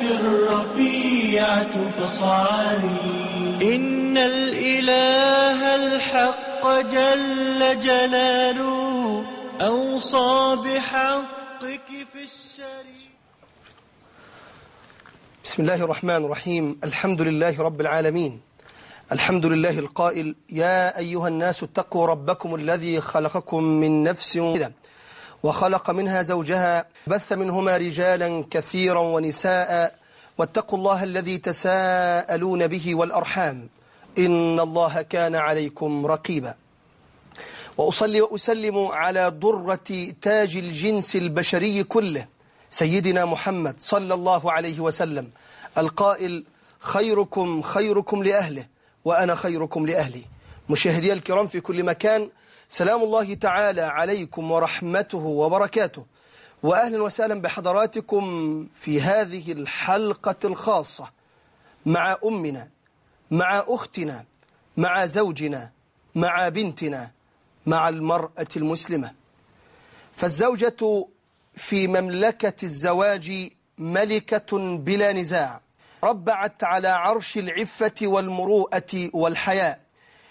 الرفيعة فاصعدي إن الإله الحق جل جلاله أوصى بحقك في الشريعة بسم الله الرحمن الرحيم الحمد لله رب العالمين الحمد لله القائل يا أيها الناس اتقوا ربكم الذي خلقكم من نفس واحدة وخلق منها زوجها بث منهما رجالا كثيرا ونساء واتقوا الله الذي تساءلون به والأرحام إن الله كان عليكم رقيبا وأصلي وأسلم على ضرة تاج الجنس البشري كله سيدنا محمد صلى الله عليه وسلم القائل خيركم خيركم لأهله وأنا خيركم لأهلي مشاهدي الكرام في كل مكان سلام الله تعالى عليكم ورحمته وبركاته وأهلا وسهلا بحضراتكم في هذه الحلقة الخاصة مع أمنا مع أختنا مع زوجنا مع بنتنا مع المرأة المسلمة فالزوجة في مملكة الزواج ملكة بلا نزاع ربعت على عرش العفة والمروءة والحياء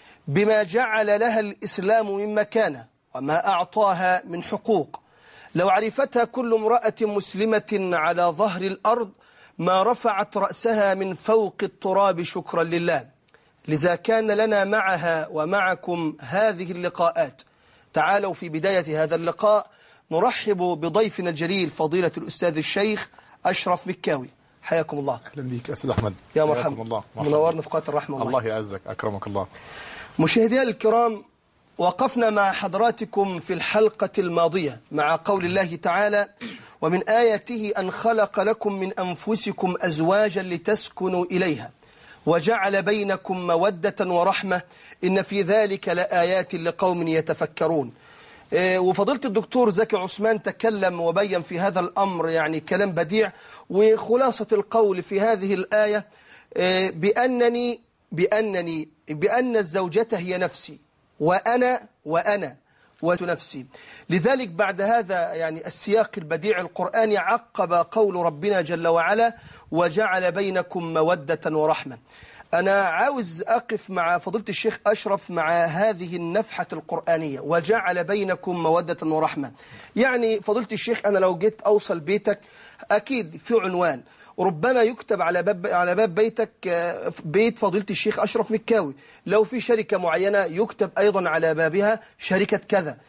بما جعل لها الإسلام من مكانه وما أعطاها من حقوق لو عرفتها كل امرأة مسلمة على ظهر الأرض ما رفعت رأسها من فوق التراب شكرا لله لذا كان لنا معها ومعكم هذه اللقاءات تعالوا في بداية هذا اللقاء نرحب بضيفنا الجليل فضيلة الأستاذ الشيخ أشرف مكاوي حياكم الله اهلا بيك استاذ احمد يا حياكم مرحبا الله مرحبا. منورنا في قناة الرحمة والله. الله يعزك اكرمك الله مشاهدينا الكرام وقفنا مع حضراتكم في الحلقة الماضية مع قول الله تعالى ومن آياته أن خلق لكم من أنفسكم أزواجا لتسكنوا إليها وجعل بينكم مودة ورحمة إن في ذلك لآيات لقوم يتفكرون إيه، وفضيلة الدكتور زكي عثمان تكلم وبين في هذا الأمر يعني كلام بديع وخلاصة القول في هذه الآية إيه، بأنني بأنني بأن الزوجة هي نفسي وأنا وأنا ونفسي لذلك بعد هذا يعني السياق البديع القرآني عقب قول ربنا جل وعلا وجعل بينكم مودة ورحمة أنا عاوز أقف مع فضيلة الشيخ أشرف مع هذه النفحة القرآنية وجعل بينكم مودة ورحمة يعني فضيلة الشيخ أنا لو جيت أوصل بيتك أكيد في عنوان ربما يكتب على باب على باب بيتك آه، بيت فضيلة الشيخ أشرف مكاوي لو في شركة معينة يكتب أيضا على بابها شركة كذا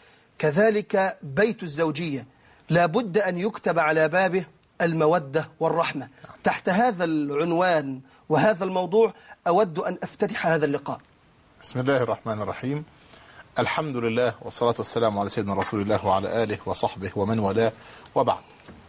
كذلك بيت الزوجية لابد أن يكتب على بابه المودة والرحمة تحت هذا العنوان وهذا الموضوع أود أن أفتتح هذا اللقاء بسم الله الرحمن الرحيم الحمد لله والصلاة والسلام على سيدنا رسول الله وعلى آله وصحبه ومن والاه وبعد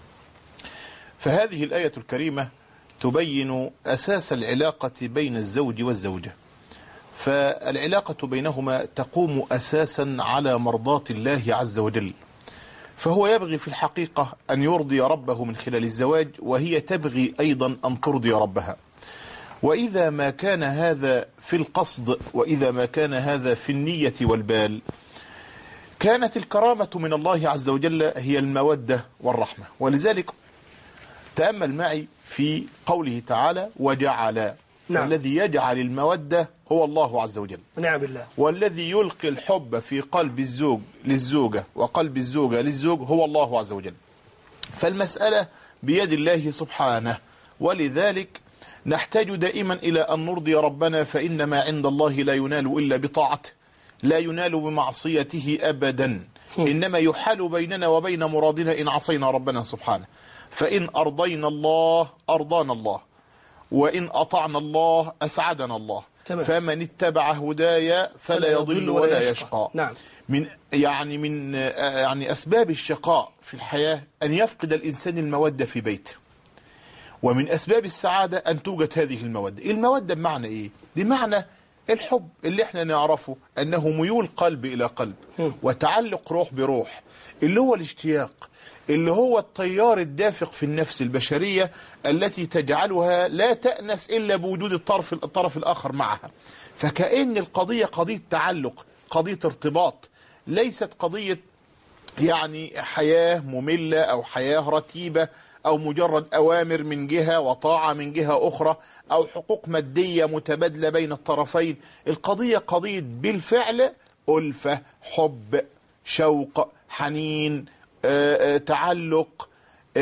فهذه الآية الكريمة تبين أساس العلاقة بين الزوج والزوجة فالعلاقة بينهما تقوم أساسا على مرضاة الله عز وجل فهو يبغي في الحقيقة أن يرضي ربه من خلال الزواج وهي تبغي أيضا أن ترضي ربها وإذا ما كان هذا في القصد وإذا ما كان هذا في النية والبال كانت الكرامة من الله عز وجل هي المودة والرحمة ولذلك تأمل معي في قوله تعالى وجعل نعم. الذي يجعل المودة هو الله عز وجل ونعم بالله والذي يلقي الحب في قلب الزوج للزوجة وقلب الزوجة للزوج هو الله عز وجل فالمسألة بيد الله سبحانه ولذلك نحتاج دائما إلى أن نرضي ربنا فإن ما عند الله لا ينال إلا بطاعته لا ينال بمعصيته أبدا إنما يحال بيننا وبين مرادنا إن عصينا ربنا سبحانه فإن أرضينا الله أرضانا الله وإن أطعنا الله أسعدنا الله تمام. فمن اتبع هدايا فلا يضل ولا يشقى نعم من يعني من آه، يعني أسباب الشقاء في الحياة أن يفقد الإنسان المودة في بيته ومن أسباب السعادة أن توجد هذه المودة المودة بمعنى إيه؟ بمعنى الحب اللي احنا نعرفه أنه ميول قلب إلى قلب وتعلق روح بروح اللي هو الاشتياق اللي هو التيار الدافق في النفس البشرية التي تجعلها لا تأنس إلا بوجود الطرف, الطرف الآخر معها فكأن القضية قضية تعلق قضية ارتباط ليست قضية يعني حياة مملة أو حياة رتيبة أو مجرد أوامر من جهة وطاعة من جهة أخرى أو حقوق مادية متبادلة بين الطرفين القضية قضية بالفعل ألفة حب شوق حنين آه، آه، تعلق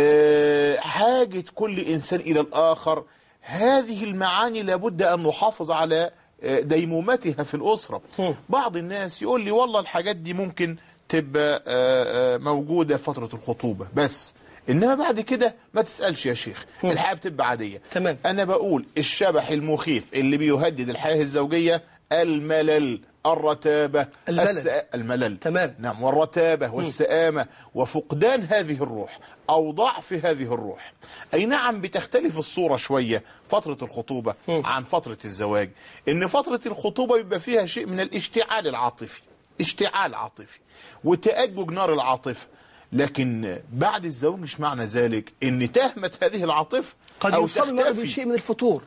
آه، حاجة كل إنسان إلى الآخر هذه المعاني لابد أن نحافظ على آه، ديمومتها في الأسرة بعض الناس يقول لي والله الحاجات دي ممكن تبقى آه، آه، موجودة في فترة الخطوبة بس إنما بعد كده ما تسألش يا شيخ الحياة بتبقى عادية تمام. أنا بقول الشبح المخيف اللي بيهدد الحياة الزوجية الملل الرتابة الملل. الس- الملل تمام. نعم والرتابة والسآمة وفقدان هذه الروح أو ضعف هذه الروح أي نعم بتختلف الصورة شوية فترة الخطوبة عن فترة الزواج إن فترة الخطوبة بيبقى فيها شيء من الاشتعال العاطفي اشتعال عاطفي وتأجج نار العاطفة لكن بعد الزواج مش معنى ذلك ان تهمت هذه العاطفه قد او يوصل المرء تختفي بشيء من الفطور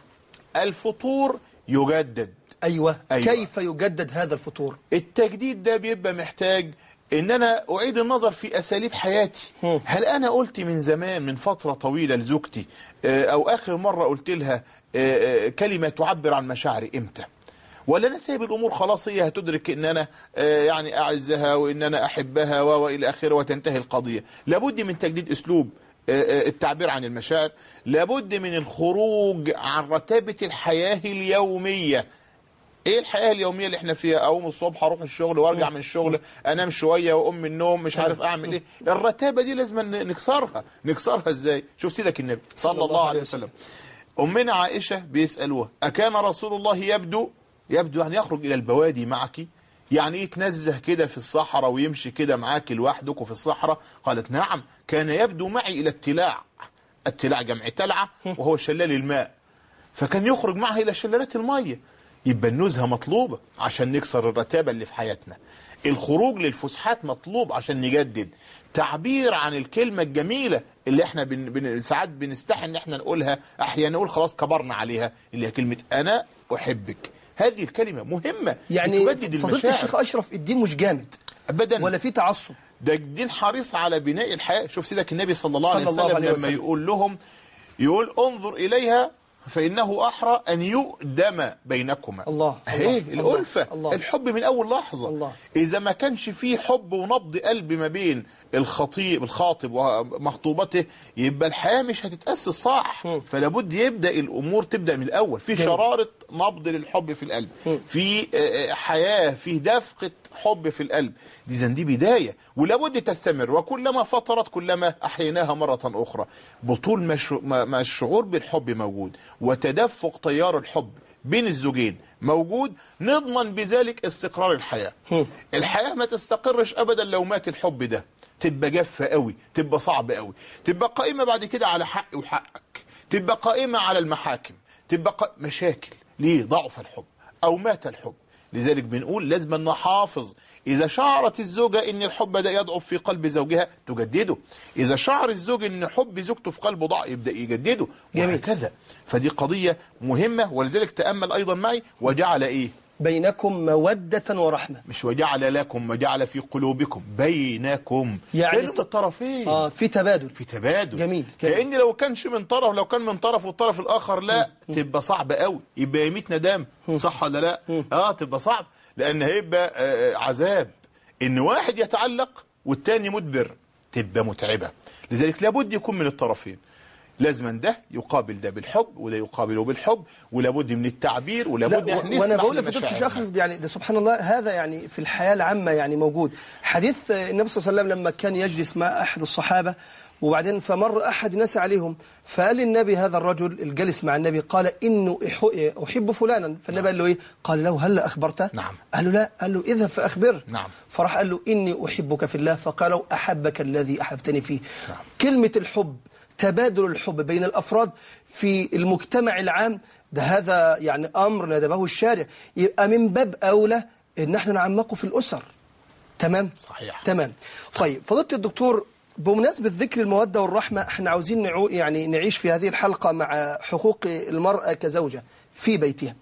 الفطور يجدد أيوة. أيوة. كيف يجدد هذا الفطور التجديد ده بيبقى محتاج ان انا اعيد النظر في اساليب حياتي هم. هل انا قلت من زمان من فتره طويله لزوجتي آه، او اخر مره قلت لها آه، آه، كلمه تعبر عن مشاعري امتى ولا انا سايب الامور خلاص هي هتدرك ان انا آه، يعني اعزها وان انا احبها و- والى اخره وتنتهي القضيه لابد من تجديد اسلوب آه، آه، التعبير عن المشاعر لابد من الخروج عن رتابه الحياه اليوميه ايه الحياه اليوميه اللي احنا فيها اقوم الصبح اروح الشغل وارجع من الشغل انام شويه واقوم من النوم مش عارف اعمل ايه الرتابه دي لازم ن- نكسرها نكسرها ازاي شوف سيدك النبي صلى الله عليه وسلم امنا عائشه بيسالوها اكان رسول الله يبدو يبدو يعني يخرج الى البوادي معك يعني يتنزه كده في الصحراء ويمشي كده معاك لوحدك في الصحراء قالت نعم كان يبدو معي الى التلاع التلاع جمع تلعه وهو شلال الماء فكان يخرج معها الى شلالات الميه يبقى النزهه مطلوبه عشان نكسر الرتابه اللي في حياتنا الخروج للفسحات مطلوب عشان نجدد تعبير عن الكلمه الجميله اللي احنا بن بن ساعات بنستحي ان احنا نقولها احيانا نقول خلاص كبرنا عليها اللي هي كلمه انا احبك هذه الكلمه مهمه يعني بتجدد فضيلة المشاعر الشيخ أشرف الدين مش جامد ابدا ولا في تعصب ده الدين حريص على بناء الحياة شوف سيدك النبي صلى الله عليه صلى الله وسلم عليه لما وسلم. يقول لهم يقول انظر إليها فإنه أحرى أن يؤدم بينكما الله، اهي الله، الألفة الله. الحب من أول لحظة الله. إذا ما كانش فيه حب ونبض قلب ما بين الخطيب الخاطب ومخطوبته يبقى الحياة مش هتتأسس صح فلا بد يبدأ الأمور تبدأ من الأول في جميل. شرارة نبض للحب في القلب في آه، آه، حياة في دفقة حب في القلب دي دي بداية ولابد تستمر وكلما فترت كلما أحييناها مرة أخرى بطول ما الش- ما ما الشعور بالحب موجود وتدفق تيار الحب بين الزوجين موجود نضمن بذلك استقرار الحياة الحياة ما تستقرش أبدا لو مات الحب ده تبقى جافة قوي تبقى صعبة قوي تبقى قائمة بعد كده على حق وحقك تبقى قائمة على المحاكم تبقى ق... مشاكل ليه ضعف الحب أو مات الحب لذلك بنقول لازم نحافظ إذا شعرت الزوجة إن الحب ده يضعف في قلب زوجها تجدده إذا شعر الزوج إن حب زوجته في قلبه ضعف يبدأ يجدده جميل. وهكذا فدي قضية مهمة ولذلك تأمل أيضا معي وجعل إيه بينكم مودة ورحمة مش وجعل لكم وجعل في قلوبكم بينكم يعني كانوا من ت- الطرفين آه في تبادل في تبادل جميل، جميل. كأن لو كانش من طرف لو كان من طرف والطرف الآخر لا تبقى صعب قوي يبقى يميت ندام صح ولا لا اه تبقى صعب لأن هيبقى آه، عذاب إن واحد يتعلق والتاني مدبر تبقى متعبة لذلك لابد يكون من الطرفين لازما ده يقابل ده بالحب وده يقابله بالحب ولابد من التعبير ولابد لا ان و- وانا نسمح بقول لفضيلة الشيخ لمشاعرنا. أشرف يعني ده سبحان الله هذا يعني في الحياة العامة يعني موجود حديث آه، النبي صلى الله عليه وسلم لما كان يجلس مع أحد الصحابة وبعدين فمر أحد ناس عليهم فقال للنبي هذا الرجل الجالس مع النبي قال إنه إح- أحب فلانا فالنبي قال له إيه قال له هل أخبرته نعم. قال له لا قال له اذهب فأخبره نعم. فراح قال له إني أحبك في الله فقالوا أحبك الذي أحبتني فيه نعم. كلمة الحب تبادل الحب بين الأفراد في المجتمع العام ده هذا يعني أمر ندبه الشارع يبقى من باب أولى إن احنا نعمقه في الأسر تمام صحيح. تمام طيب فضيلة الدكتور بمناسبة ذكر المودة والرحمة احنا عاوزين نعو يعني نعيش في هذه الحلقة مع حقوق المرأة كزوجة في بيتها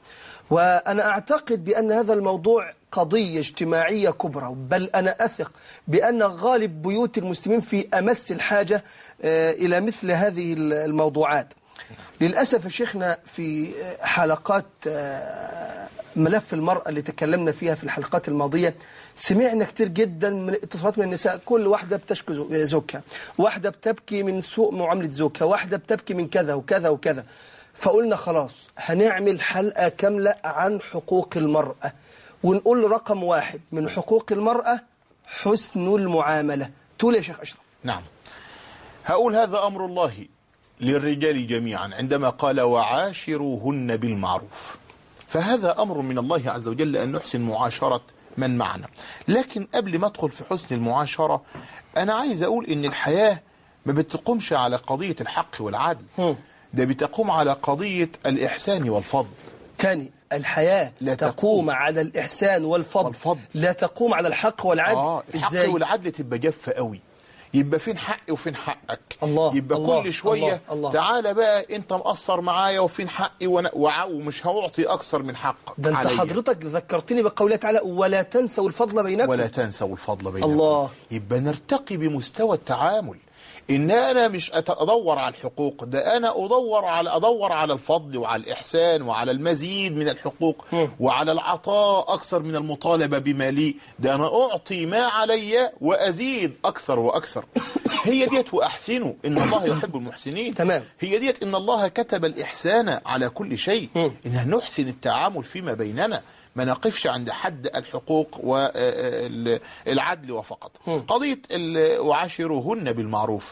وأنا أعتقد بأن هذا الموضوع قضية اجتماعية كبرى بل أنا أثق بأن غالب بيوت المسلمين في أمس الحاجة آه، إلى مثل هذه الموضوعات للأسف يا شيخنا في حلقات آه، ملف المرأة اللي تكلمنا فيها في الحلقات الماضية سمعنا كتير جدا من اتصالات من النساء كل واحدة بتشكو زو- زوجها واحدة بتبكي من سوء معاملة زوجها واحدة بتبكي من كذا وكذا وكذا فقلنا خلاص هنعمل حلقة كاملة عن حقوق المرأة ونقول رقم واحد من حقوق المرأة حسن المعاملة تقول يا شيخ أشرف نعم هقول هذا أمر الله للرجال جميعا عندما قال وعاشروهن بالمعروف فهذا أمر من الله عز وجل أن نحسن معاشرة من معنا لكن قبل ما أدخل في حسن المعاشرة أنا عايز أقول إن الحياة ما بتقومش على قضية الحق والعدل هم. ده بتقوم على قضية الإحسان والفضل تاني الحياة لا تقوم, تقوم على الإحسان والفضل, والفضل. لا تقوم على الحق والعدل اه الحق إزاي والعدل تبقى جافه قوي يبقى فين حقي وفين حقك الله، يبقى الله، كل شويه الله، الله. تعالى بقى انت مقصر معايا وفين حقي وانا وع- ومش هعطي اكثر من حقك ده انت عليا. حضرتك ذكرتني بقوله تعالى ولا تنسوا الفضل بينكم ولا تنسوا الفضل بينكم الله. يبقى نرتقي بمستوى التعامل ان انا مش أت- ادور على الحقوق ده انا ادور على ادور على الفضل وعلى الاحسان وعلى المزيد من الحقوق وعلى العطاء اكثر من المطالبه بما لي ده انا اعطي ما علي وازيد اكثر واكثر هي ديت واحسنوا ان الله يحب المحسنين تمام. هي ديت ان الله كتب الاحسان على كل شيء مم. ان نحسن التعامل فيما بيننا ما نقفش عند حد الحقوق والعدل وفقط قضية ال- وعاشروهن بالمعروف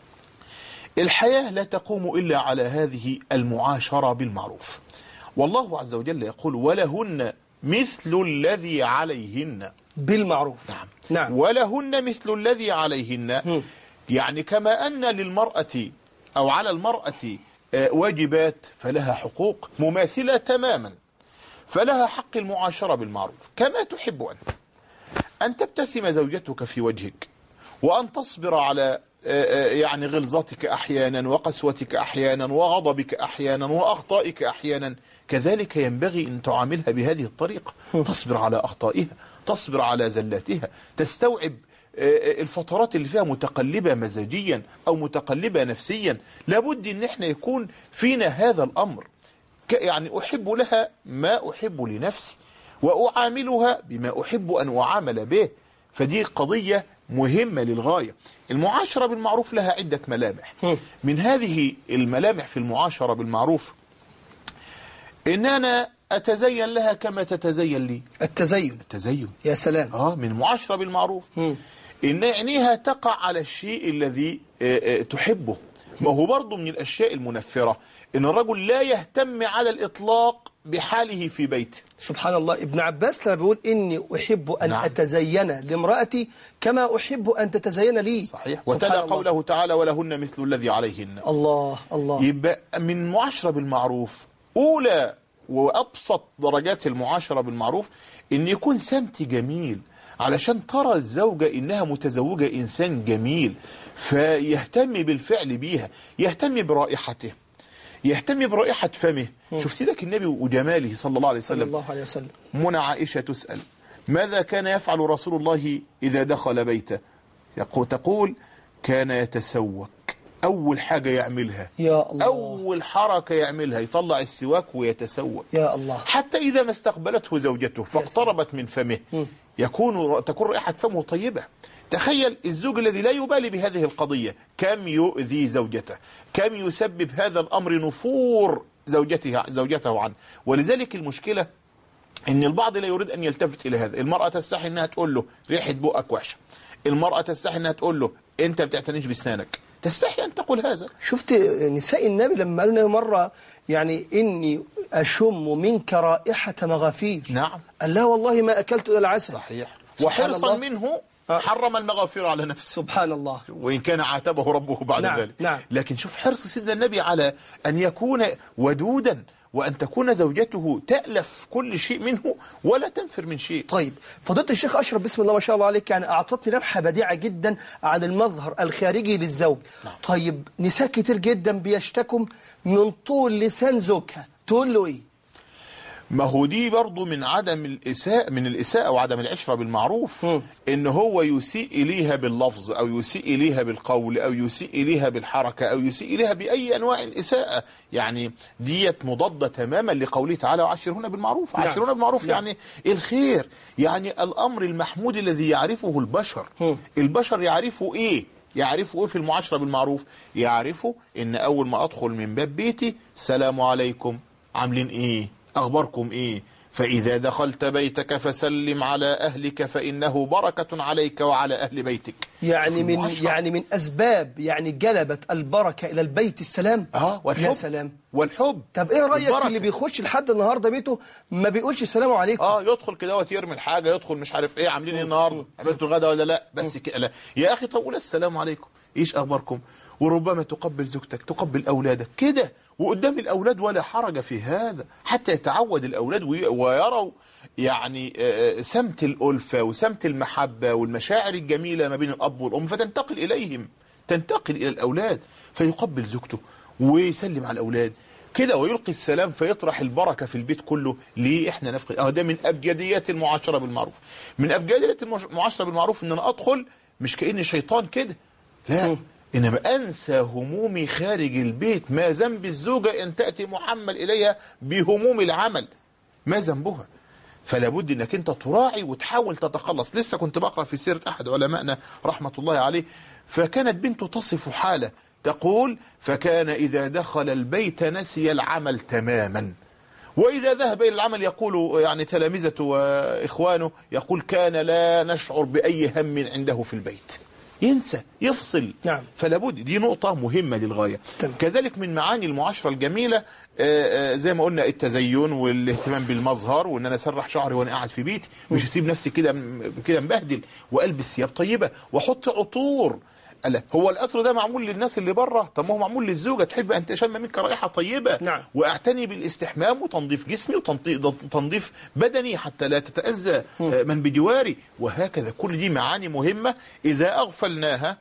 الحياة لا تقوم إلا على هذه المعاشرة بالمعروف والله عز وجل يقول ولهن مثل الذي عليهن بالمعروف نعم نعم ولهن مثل الذي عليهن يعني كما أن للمرأة أو على المرأة آه، واجبات فلها حقوق مماثلة تماما فلها حق المعاشرة بالمعروف كما تحب أنت أن تبتسم زوجتك في وجهك وأن تصبر على آه، آه، يعني غلظتك أحيانا وقسوتك أحيانا وغضبك أحيانا وأخطائك أحيانا كذلك ينبغي أن تعاملها بهذه الطريقة تصبر على أخطائها تصبر على زلاتها تستوعب آه، الفترات اللي فيها متقلبة مزاجيا أو متقلبة نفسيا لابد أن احنا يكون فينا هذا الأمر ك- يعني أحب لها ما أحب لنفسي وأعاملها بما أحب أن أعامل به فدي قضية مهمة للغاية المعاشرة بالمعروف لها عدة ملامح من هذه الملامح في المعاشرة بالمعروف إن أنا أتزين لها كما تتزين لي التزين التزين يا سلام آه من المعاشرة بالمعروف مم. إن عينيها تقع على الشيء الذي آه، آه، تحبه ما هو برضه من الأشياء المنفرة إن الرجل لا يهتم على الإطلاق بحاله في بيته سبحان الله ابن عباس لما بيقول إني أحب أن نعم. أتزين لامرأتي كما أحب أن تتزين لي صحيح سبحان وتلا الله. قوله تعالى ولهن مثل الذي عليهن الله الله يبقى من معاشرة بالمعروف أولى وأبسط درجات المعاشرة بالمعروف إن يكون سمت جميل علشان ترى الزوجة إنها متزوجة إنسان جميل فيهتم بالفعل بيها يهتم برائحته يهتم برائحة فمه شوف سيدك النبي وجماله صلى الله عليه صلى وسلم الله عليه وسلم منى عائشة تسأل ماذا كان يفعل رسول الله إذا دخل بيته يقول تقول كان يتسوك أول حاجة يعملها يا الله أول حركة يعملها يطلع السواك ويتسوك يا الله حتى إذا ما استقبلته زوجته فاقتربت من فمه يكون تكون رائحة فمه طيبة تخيل الزوج الذي لا يبالي بهذه القضية كم يؤذي زوجته كم يسبب هذا الأمر نفور زوجته زوجته عنه ولذلك المشكلة ان البعض لا يريد ان يلتفت الى هذا المرأة تستحي انها تقول له ريحة بقك وحشة المرأة تستحي انها تقول له انت ما بتعتنيش باسنانك تستحي ان تقول هذا شفت نساء النبي لما قالوا لنا مرة يعني إني أشم منك رائحة مغافير نعم قال لا والله ما أكلت إلا العسل صحيح سبحان وحرصا الله. منه آه. حرم المغافير على نفسه سبحان الله وإن كان عاتبه ربه بعد نعم، ذلك نعم. لكن شوف حرص سيدنا النبي على أن يكون ودودا وأن تكون زوجته تألف كل شيء منه ولا تنفر من شيء طيب فضيلة الشيخ أشرف بسم الله ما شاء الله عليك يعني أعطتني لمحة بديعة جدا عن المظهر الخارجي للزوج طيب نساء كتير جدا بيشتكوا من طول لسان زوجها تقول له إيه ما هو دي برضو من عدم الإساءة من الإساءة وعدم العشرة بالمعروف مم. إن هو يسيء إليها باللفظ أو يسيء إليها بالقول أو يسيء إليها بالحركة أو يسيء إليها بأي أنواع الإساءة يعني ديت مضادة تماما لقوله تعالى وعشرهن بالمعروف نعم. عشرهن بالمعروف نعم. يعني الخير يعني الأمر المحمود الذي يعرفه البشر مم. البشر يعرفوا إيه يعرفوا ايه في المعاشره بالمعروف يعرفوا ان اول ما ادخل من باب بيتي سلام عليكم عاملين ايه اخباركم ايه فاذا دخلت بيتك فسلم على اهلك فانه بركه عليك وعلى اهل بيتك يعني شوف من المعاشرة. يعني من أسباب يعني جلبت البركة إلى البيت السلام اه والحب يا سلام والحب طب إيه رأيك والبركة. في اللي بيخش لحد النهاردة بيته ما بيقولش السلام عليكم اه يدخل كده ويرمي الحاجه يدخل مش عارف ايه عاملين ايه النهارده عملتوا الغدا ولا لا بس كده لا يا اخي طب قول السلام عليكم ايش اخباركم وربما تقبل زوجتك تقبل اولادك كده وقدام الاولاد ولا حرج في هذا حتى يتعود الاولاد وي- ويروا يعني آه، سمت الالفه وسمت المحبه والمشاعر الجميله ما بين الاب والام فتنتقل اليهم تنتقل الى الاولاد فيقبل زوجته ويسلم على الاولاد كده ويلقي السلام فيطرح البركه في البيت كله ليه احنا نفقد اه ده من ابجديات المعاشره بالمعروف من ابجديات المعاش- المعاشره بالمعروف ان انا ادخل مش كاني شيطان كده لا انما انسى همومي خارج البيت ما ذنب الزوجه ان تاتي محمل اليها بهموم العمل ما ذنبها فلا بد انك انت تراعي وتحاول تتخلص لسه كنت بقرا في سيره احد علمائنا رحمه الله عليه فكانت بنته تصف حاله تقول فكان اذا دخل البيت نسي العمل تماما واذا ذهب الى العمل يقول يعني تلامذته واخوانه يقول كان لا نشعر باي هم عنده في البيت ينسى يفصل نعم. فلا بد دي نقطة مهمة للغاية تمام. كذلك من معاني المعاشرة الجميلة آه، آه، زي ما قلنا التزين والاهتمام بالمظهر وان انا اسرح شعري وانا قاعد في بيتي مش اسيب نفسي كده م- كده مبهدل والبس ثياب طيبة واحط عطور ألا هو العطر ده معمول للناس اللي بره طب ما هو معمول للزوجة تحب ان تشم منك رائحة طيبة نعم. واعتني بالاستحمام وتنظيف جسمي وتنظيف بدني حتى لا تتأذى آه، من بجواري وهكذا كل دي معاني مهمة إذا أغفلناها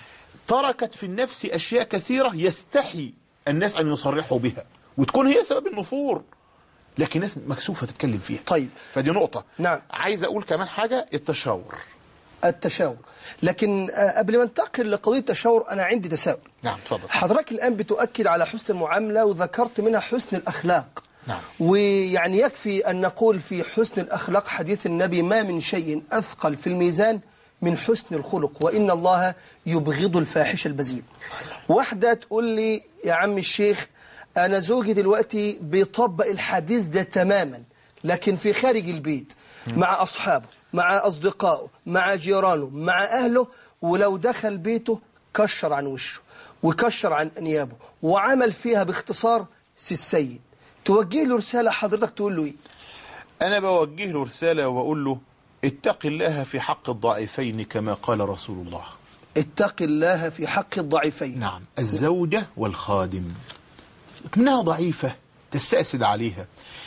تركت في النفس أشياء كثيرة يستحي الناس أن يصرحوا بها وتكون هي سبب النفور لكن الناس مكسوفة تتكلم فيها طيب. فدي نقطة نعم. عايز أقول كمان حاجة التشاور التشاور لكن آه، قبل ما ننتقل لقضية التشاور أنا عندي تساؤل نعم تفضل حضرتك الآن بتؤكد على حسن المعاملة وذكرت منها حسن الأخلاق نعم. ويعني يكفي أن نقول في حسن الأخلاق حديث النبي ما من شيء أثقل في الميزان من حسن الخلق وإن الله يبغض الفاحش البذيء واحدة تقول لي يا عم الشيخ أنا زوجي دلوقتي بيطبق الحديث ده تماما لكن في خارج البيت مع أصحابه مع أصدقائه مع جيرانه مع أهله ولو دخل بيته كشر عن وشه وكشر عن أنيابه وعمل فيها باختصار سي السيد توجه له رسالة حضرتك تقول له إيه أنا بوجه له رسالة وأقول له اتق الله في حق الضعيفين كما قال رسول الله اتق الله في حق الضعيفين نعم الزوجة والخادم اكمنها ضعيفة تستأسد عليها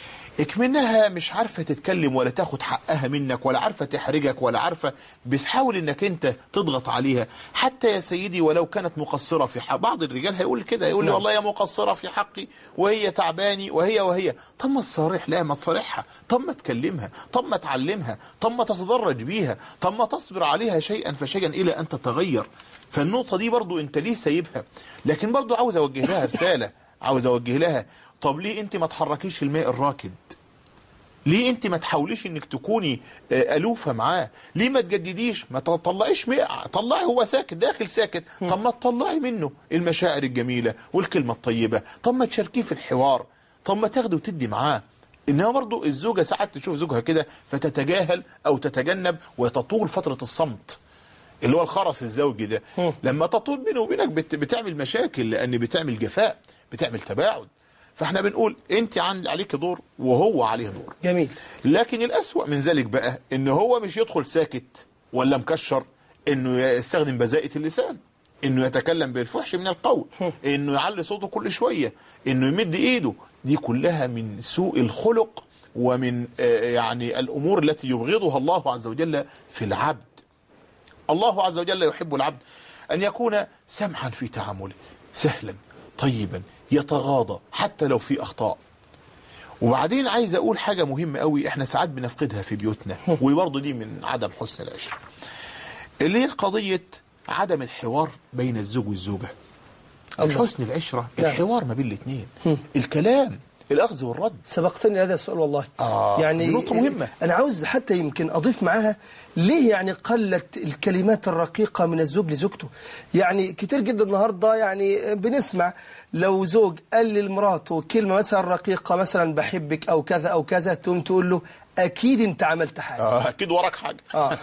اكمنها مش عارفة تتكلم ولا تاخد حقها منك ولا عارفة تحرجك ولا عارفة بتحاول انك انت تضغط عليها حتى يا سيدي ولو كانت مقصرة في حق بعض الرجال هيقول كده يقول لي نعم. والله يا مقصرة في حقي وهي تعباني وهي وهي طب ما تصارح لا ما تصارحها طب ما تكلمها طب ما تعلمها طب ما تتدرج بيها طب ما تصبر عليها شيئا فشيئا الى ان تتغير فالنقطة دي برضو انت ليه سايبها لكن برضو عاوز اوجه لها رسالة عاوز اوجه لها طب ليه انت ما تحركيش الماء الراكد ليه انت ما تحاوليش انك تكوني آه، الوفه معاه ليه ما تجدديش ما تطلعيش ماء طلعي هو ساكت داخل ساكت طب ما تطلعي منه المشاعر الجميله والكلمه الطيبه طب ما تشاركيه في الحوار طب ما تاخدي وتدي معاه انما برضو الزوجه ساعات تشوف زوجها كده فتتجاهل او تتجنب وتطول فتره الصمت اللي هو الخرس الزوجي ده لما تطول بينه وبينك بت- بتعمل مشاكل لان بتعمل جفاء بتعمل تباعد فاحنا بنقول انت عن عليك دور وهو عليه دور جميل لكن الأسوأ من ذلك بقى ان هو مش يدخل ساكت ولا مكشر انه يستخدم بذائة اللسان انه يتكلم بالفحش من القول انه يعلي صوته كل شوية انه يمد ايده دي كلها من سوء الخلق ومن آه، يعني الامور التي يبغضها الله عز وجل في العبد الله عز وجل يحب العبد أن يكون سمحا في تعامله سهلا طيبا يتغاضى حتى لو في أخطاء وبعدين عايز اقول حاجة مهمة قوي احنا ساعات بنفقدها في بيوتنا وبرضه دي من عدم حسن العشرة اللي هي قضية عدم الحوار بين الزوج والزوجة الله. حسن العشرة نعم. الحوار ما بين الاثنين الكلام الأخذ والرد سبقتني هذا السؤال والله آه، يعني دي نقطة مهمة. أنا عاوز حتى يمكن أضيف معاها ليه يعني قلت الكلمات الرقيقة من الزوج لزوجته يعني كتير جدا النهاردة يعني بنسمع لو زوج قال لمراته كلمة مثلا رقيقة مثلا بحبك أو كذا أو كذا تقوم تقول له أكيد أنت عملت حاجة آه أكيد وراك حاجة آه.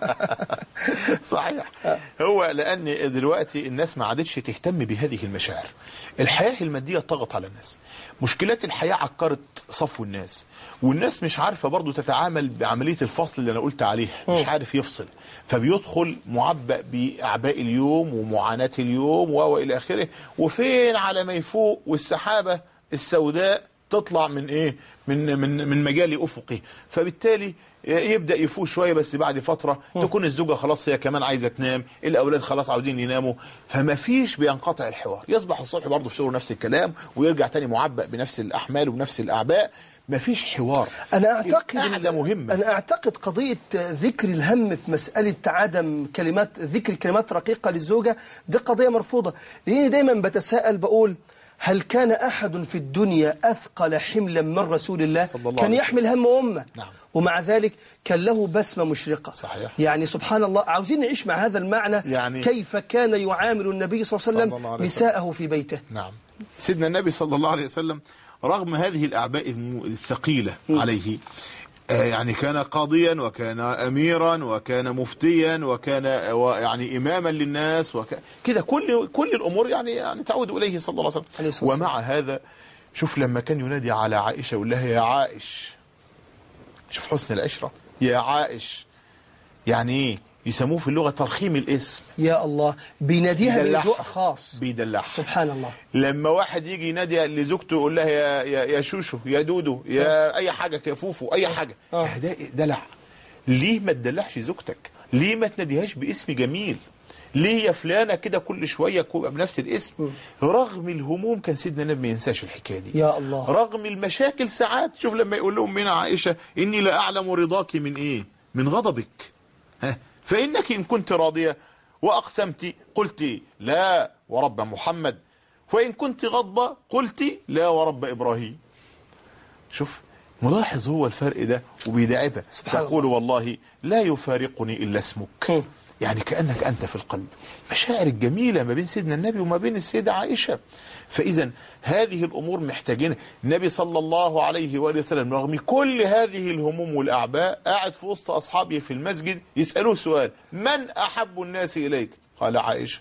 صحيح هو لأن دلوقتي الناس ما عادتش تهتم بهذه المشاعر الحياة المادية طغت على الناس مشكلات الحياة عكرت صفو الناس والناس مش عارفة برضو تتعامل بعملية الفصل اللي أنا قلت عليها مش عارف يفصل فبيدخل معبأ بأعباء اليوم ومعاناة اليوم وإلى آخره وفين على ما يفوق والسحابة السوداء تطلع من ايه من من من مجال افقي فبالتالي يبدا يفوق شويه بس بعد فتره تكون الزوجه خلاص هي كمان عايزه تنام الاولاد خلاص عاوزين يناموا فما فيش بينقطع الحوار يصبح الصبح برضه في شغله نفس الكلام ويرجع تاني معبأ بنفس الاحمال وبنفس الاعباء ما فيش حوار أنا أعتقد القعدة مهمة أنا أعتقد قضية ذكر الهم في مسألة عدم كلمات ذكر كلمات رقيقة للزوجة دي قضية مرفوضة لأني دايما بتساءل بقول هل كان أحد في الدنيا أثقل حملا من رسول الله صلى الله كان عليه يحمل هم أمة نعم. ومع ذلك كان له بسمة مشرقة صحيح. يعني سبحان الله عاوزين نعيش مع هذا المعنى يعني- كيف كان يعامل النبي صلى الله صلى عليه الله وسلم عليه نساءه في بيته نعم سيدنا النبي صلى الله عليه وسلم رغم هذه الأعباء الم- الثقيلة عليه آه، يعني كان قاضيا وكان أميرا وكان مفتيا وكان آه، و- يعني إماما للناس وك... كده كل كل الأمور يعني يعني تعود إليه صلى الله عليه عليه وسلم الصلاة والسلام. ومع هذا شوف لما كان ينادي على عائشة يقول لها يا عائش شوف حسن العشرة يا عائش يعني ايه يسموه في اللغة ترخيم الاسم يا الله بيناديها بيدلعها. بهدوء خاص بيدلعها سبحان الله لما واحد يجي ينادي لزوجته يقول لها يا يا, يا شوشو يا دودو يا اي حاجه يا فوفو اي حاجه آه. ده دلع ليه ما تدلعش زوجتك ليه ما تناديهاش باسم جميل ليه يا فلانه كده كل شويه كو- بنفس الاسم رغم الهموم كان سيدنا النبي ما ينساش الحكايه دي يا الله رغم المشاكل ساعات شوف لما يقول لهم من عائشه اني لا اعلم رضاك من ايه من غضبك ها فانك ان كنت راضيه واقسمت قلت لا ورب محمد وان كنت غضبه قلت لا ورب ابراهيم شوف ملاحظ هو الفرق ده وبيداعبها سبحان تقول والله لا يفارقني الا اسمك هم. يعني كأنك أنت في القلب مشاعر الجميلة ما بين سيدنا النبي وما بين السيدة عائشة فإذا هذه الأمور محتاجين النبي صلى الله عليه وآله وسلم رغم كل هذه الهموم والأعباء قاعد في وسط أصحابه في المسجد يسألوه سؤال من أحب الناس إليك قال عائشة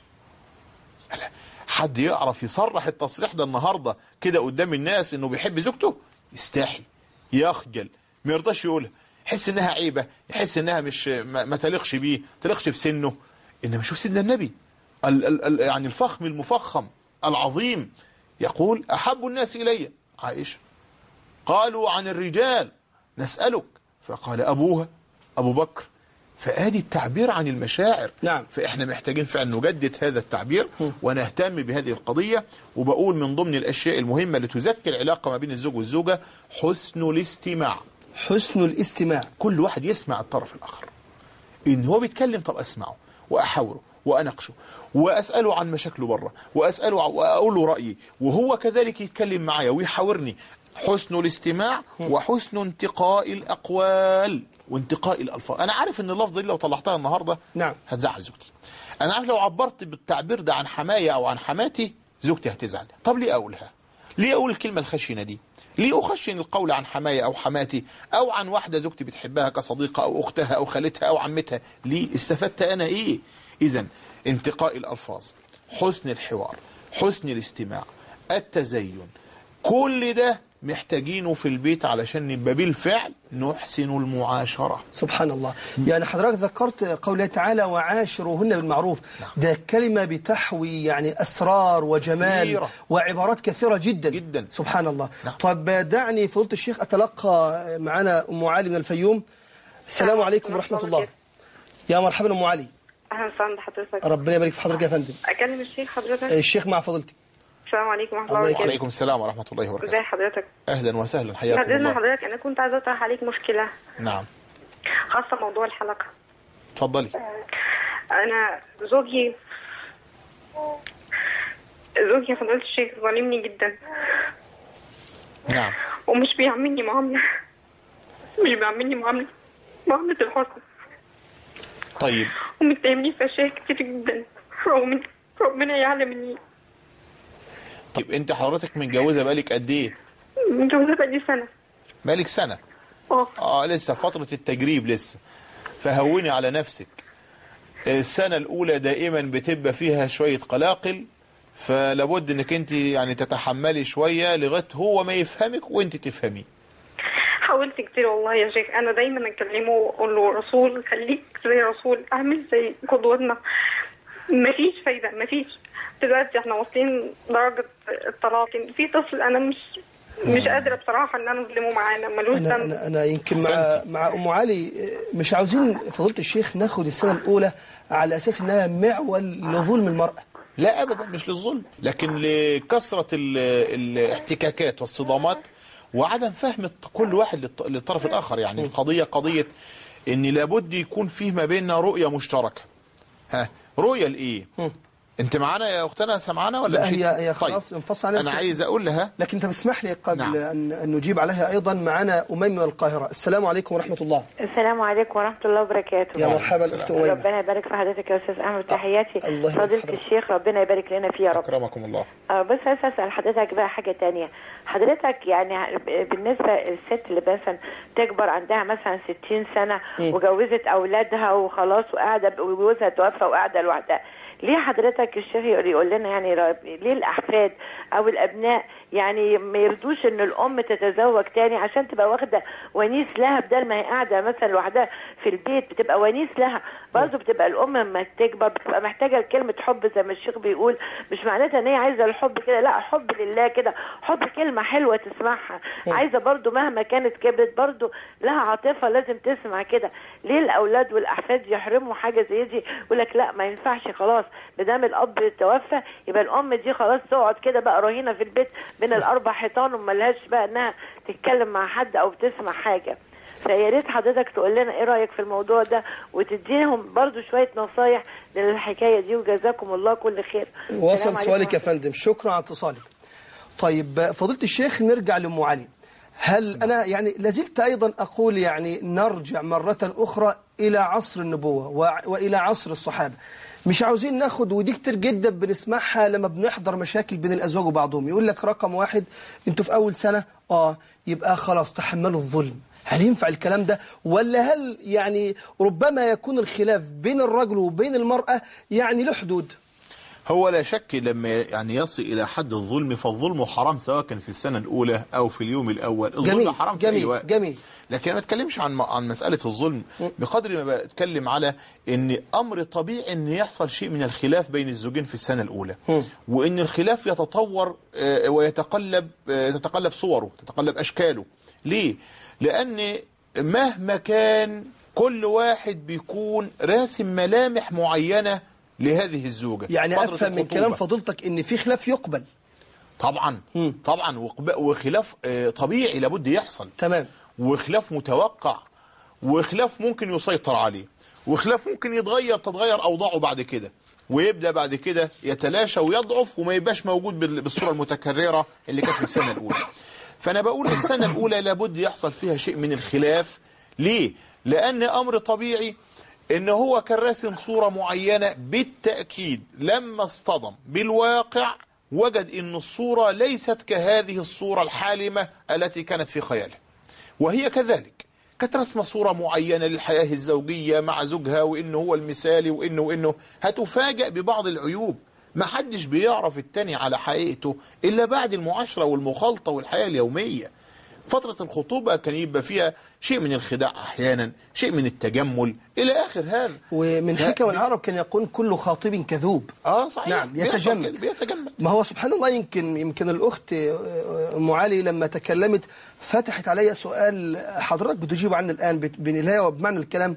ألا حد يعرف يصرح التصريح ده النهاردة كده قدام الناس إنه بيحب زوجته يستحي يخجل ما يرضاش يقولها يحس انها عيبه يحس انها مش ما, ما تليقش بيه تليقش بسنه انما شوف سيدنا النبي ال ال ال يعني الفخم المفخم العظيم يقول احب الناس الي عائشه قالوا عن الرجال نسالك فقال ابوها ابو بكر فادي التعبير عن المشاعر نعم. فاحنا محتاجين فعلا نجدد هذا التعبير ونهتم بهذه القضيه وبقول من ضمن الاشياء المهمه اللي تزكي العلاقه ما بين الزوج والزوجه حسن الاستماع حسن الاستماع كل واحد يسمع الطرف الآخر إن هو بيتكلم طب أسمعه وأحاوره وأناقشه وأسأله عن مشاكله بره وأسأله ع- وأقول له رأيي وهو كذلك يتكلم معايا ويحاورني حسن الاستماع وحسن انتقاء الأقوال وانتقاء الألفاظ أنا عارف إن اللفظة دي لو طلعتها النهاردة نعم. هتزعل زوجتي أنا عارف لو عبرت بالتعبير ده عن حماية أو عن حماتي زوجتي هتزعل طب ليه أقولها ليه أقول الكلمة الخشنة دي ليه أخشن القول عن حماية أو حماتي أو عن واحدة زوجتي بتحبها كصديقة أو أختها أو خالتها أو عمتها ليه استفدت أنا إيه إذا انتقاء الألفاظ حسن الحوار حسن الاستماع التزين كل ده محتاجينه في البيت علشان نبقى بالفعل نحسن المعاشرة سبحان الله يعني حضرتك ذكرت قوله تعالى وعاشروهن بالمعروف ده كلمة بتحوي يعني أسرار وجمال كثيرة. وعبارات كثيرة جدا جدا. سبحان الله نعم. طب دعني فضيلة الشيخ أتلقى معنا أم علي من الفيوم السلام عليكم ورحمة الله يا مرحبا أم علي اهلا وسهلا بحضرتك ربنا يبارك في حضرتك يا فندم اكلم الشيخ حضرتك الشيخ مع فضيلتك السلام عليكم ورحمة الله الله يكرمك. وبركاته وعليكم السلام ورحمة الله ازي وبركاته حضرتك أهلا وسهلا حياكم بعد اذن الله حضرتك انا كنت عايزة اطرح عليك مشكلة نعم خاصة موضوع الحلقة تفضلي انا زوجي زوجي يا فضيلة الشيخ ظالمني جدا نعم ومش بيعاملني معاملة مش بيعاملني معاملة معاملة الحسن طيب ومتهمني في اشياء كتير جدا رغم إن ربنا يعلم اني طيب أنت حضرتك متجوزة بقالك قد إيه؟ متجوزة بقالي سنة بقالك سنة اه اه لسه فترة التجريب لسه فهوني على نفسك السنة الأولى دائما بتبقى فيها شوية قلاقل فلابد انك انت يعني تتحملي شوية لغاية هو ما يفهمك وانت تفهميه حاولت كتير والله يا شيخ انا دايما اكلمه واقول له رسول خليك زي رسول اعمل زي قدوتنا مفيش فايده مفيش دلوقتي احنا واصلين درجه الطلاق إن في طفل انا مش مش قادره بصراحه ان انا اظلمه معانا ملوش أنا, ذنب أنا, أنا يمكن مع, أحسنت. مع أم علي آه، مش عاوزين فضيلة الشيخ ناخد السنة الأولى على أساس إنها معول لظلم المرأة لا ابدا مش للظلم لكن لكثرة ال- الاحتكاكات والصدامات وعدم فهم الط- كل واحد للط- للطرف الاخر يعني القضية قضية ان لابد يكون فيه ما بيننا رؤية مشتركة ها رؤية لايه انت معانا يا اختنا سمعانا ولا لا مشيت؟ هي هي خلاص انفصل عنها انا الس- عايز اقول لها لكن أنت بسمح لي قبل نعم. أن, أن نجيب عليها أيضا معنا أميمة من القاهرة السلام عليكم ورحمة الله السلام عليكم ورحمة الله وبركاته يا وعليكم مرحبا السلام. أخت أميمة ربنا يبارك في حضرتك يا أستاذ أحمد تحياتي الله يبارك فضيلة حضرتك. الشيخ ربنا يبارك لنا فيه يا رب اكرمكم الله آه، بس عايز أسأل حضرتك بقى حاجة تانية حضرتك يعني بالنسبة للست اللي مثلا تكبر عندها مثلا 60 سنة وجوزت أولادها وخلاص وقاعدة وجوزها توفى وقاعدة لوحدها ليه حضرتك الشيخ يقول يقول لنا يعني را- ليه الأحفاد أو الأبناء يعني ما يرضوش إن الأم تتزوج تاني عشان تبقى واخدة ونيس لها بدل ما هي قاعدة مثلا لوحدها في البيت بتبقى ونيس لها برضه بتبقى الأم لما تكبر بتبقى محتاجة لكلمة حب زي ما الشيخ بيقول مش معناتها إن هي عايزة الحب كده لا حب لله كده حب كلمة حلوة تسمعها عايزة برضه مهما كانت كبرت برضه لها عاطفة لازم تسمع كده ليه الأولاد والأحفاد يحرموا حاجة زي دي يقول لك لا ما ينفعش خلاص ما دام الأب توفى يبقى الأم دي خلاص تقعد كده بقى رهينة في البيت بين الأربع حيطان وملهاش بقى إنها تتكلم مع حد أو تسمع حاجة فيا ريت حضرتك تقول لنا ايه رايك في الموضوع ده وتديهم برضو شويه نصايح للحكايه دي وجزاكم الله كل خير وصل السلام عليكم سؤالك يا ورحمة فندم شكرا على اتصالك طيب فضيلة الشيخ نرجع لأم علي هل أنا يعني لازلت أيضا أقول يعني نرجع مرة أخرى إلى عصر النبوة وع- وإلى عصر الصحابة مش عاوزين ناخد ودي كتير جدا بنسمعها لما بنحضر مشاكل بين الأزواج وبعضهم يقول لك رقم واحد انتوا في أول سنة آه يبقى خلاص تحملوا الظلم هل ينفع الكلام ده ولا هل يعني ربما يكون الخلاف بين الرجل وبين المرأة يعني له حدود هو لا شك لما يعني يصل إلى حد الظلم فالظلم حرام سواء كان في السنة الأولى أو في اليوم الأول الظلم جميل حرام في أي جميل وقت جميل لكن أنا ما بتكلمش عن عن مسألة الظلم بقدر ما بتكلم على إن أمر طبيعي إن يحصل شيء من الخلاف بين الزوجين في السنة الأولى وإن الخلاف يتطور آه، ويتقلب آه، تتقلب صوره تتقلب أشكاله ليه؟ لأن مهما كان كل واحد بيكون راسم ملامح معينة لهذه الزوجة يعني فترة أفهم من الخطوبة. كلام فضيلتك إن في خلاف يقبل طبعا طبعا وقب- وخلاف آه، طبيعي لابد يحصل تمام وخلاف متوقع وخلاف ممكن يسيطر عليه وخلاف ممكن يتغير تتغير اوضاعه بعد كده ويبدا بعد كده يتلاشى ويضعف وما يبقاش موجود بال- بالصوره المتكرره اللي كانت في السنه الاولى فانا بقول السنه الاولى لابد يحصل فيها شيء من الخلاف ليه لان امر طبيعي ان هو كان راسم صوره معينه بالتاكيد لما اصطدم بالواقع وجد ان الصوره ليست كهذه الصوره الحالمه التي كانت في خياله وهي كذلك كانت رسمة صورة معينة للحياة الزوجية مع زوجها وإنه هو المثالي وإنه وإنه هتفاجأ ببعض العيوب ما حدش بيعرف التاني على حقيقته إلا بعد المعاشرة والمخالطة والحياة اليومية فترة الخطوبة كان يبقى فيها شيء من الخداع أحيانا شيء من التجمل إلى آخر هذا ومن ف- حكم العرب كان يقول كل خاطب كذوب آه صحيح نعم بيحصل يتجمل كده، بيتجمل ما هو سبحان الله يمكن يمكن الأخت آه، أم علي لما تكلمت فتحت علي سؤال حضرتك بتجيب عنه الآن بت- بنهاية وبمعنى الكلام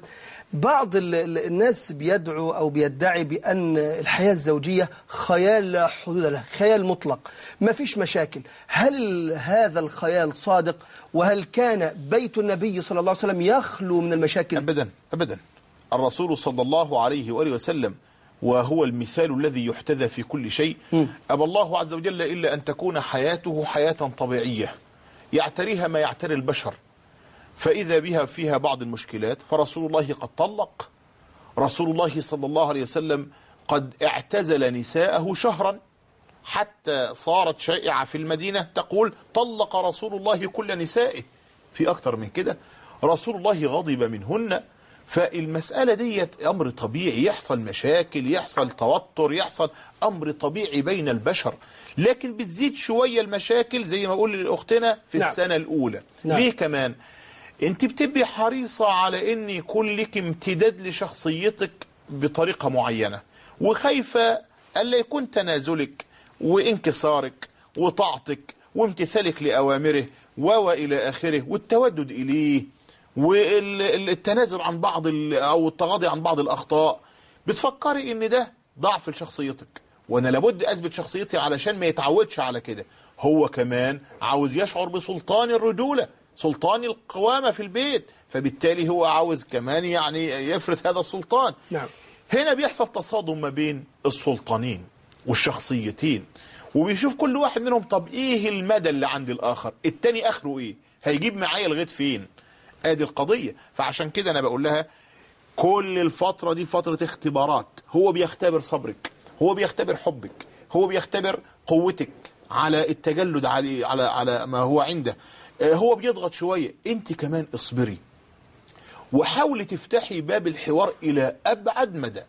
بعض ال- ال- الناس بيدعو أو بيدعي بأن الحياة الزوجية خيال لا حدود له خيال مطلق ما فيش مشاكل هل هذا الخيال صادق وهل كان بيت النبي صلى الله عليه وسلم يخلو من المشاكل أبدا أبدا الرسول صلى الله عليه وآله وسلم وهو المثال الذي يحتذى في كل شيء أبى الله عز وجل إلا أن تكون حياته حياة طبيعية يعتريها ما يعتري البشر فإذا بها فيها بعض المشكلات فرسول الله قد طلق رسول الله صلى الله عليه وسلم قد اعتزل نساءه شهرا حتى صارت شائعة في المدينة تقول طلق رسول الله كل نسائه في أكتر من كده رسول الله غضب منهن فالمسألة ديت أمر طبيعي يحصل مشاكل يحصل توتر يحصل أمر طبيعي بين البشر لكن بتزيد شوية المشاكل زي ما أقول لأختنا في نعم. السنة الأولى نعم. ليه كمان انت بتبقي حريصة على ان يكون لك امتداد لشخصيتك بطريقة معينة وخايفة الا يكون تنازلك وانكسارك وطاعتك وامتثالك لأوامره و إلى آخره والتودد إليه والتنازل عن بعض ال- أو التغاضي عن بعض الأخطاء بتفكري ان ده ضعف لشخصيتك وانا لابد اثبت شخصيتي علشان ما يتعودش على كده هو كمان عاوز يشعر بسلطان الرجولة سلطان القوامة في البيت فبالتالي هو عاوز كمان يعني يفرض هذا السلطان نعم. هنا بيحصل تصادم ما بين السلطانين والشخصيتين وبيشوف كل واحد منهم طب ايه المدى اللي عند الاخر التاني اخره ايه هيجيب معايا لغايه فين ادي القضيه فعشان كده انا بقول لها كل الفترة دي فترة اختبارات هو بيختبر صبرك هو بيختبر حبك هو بيختبر قوتك على التجلد على على على ما هو عنده آه، هو بيضغط شوية انت كمان اصبري وحاولي تفتحي باب الحوار الى ابعد مدى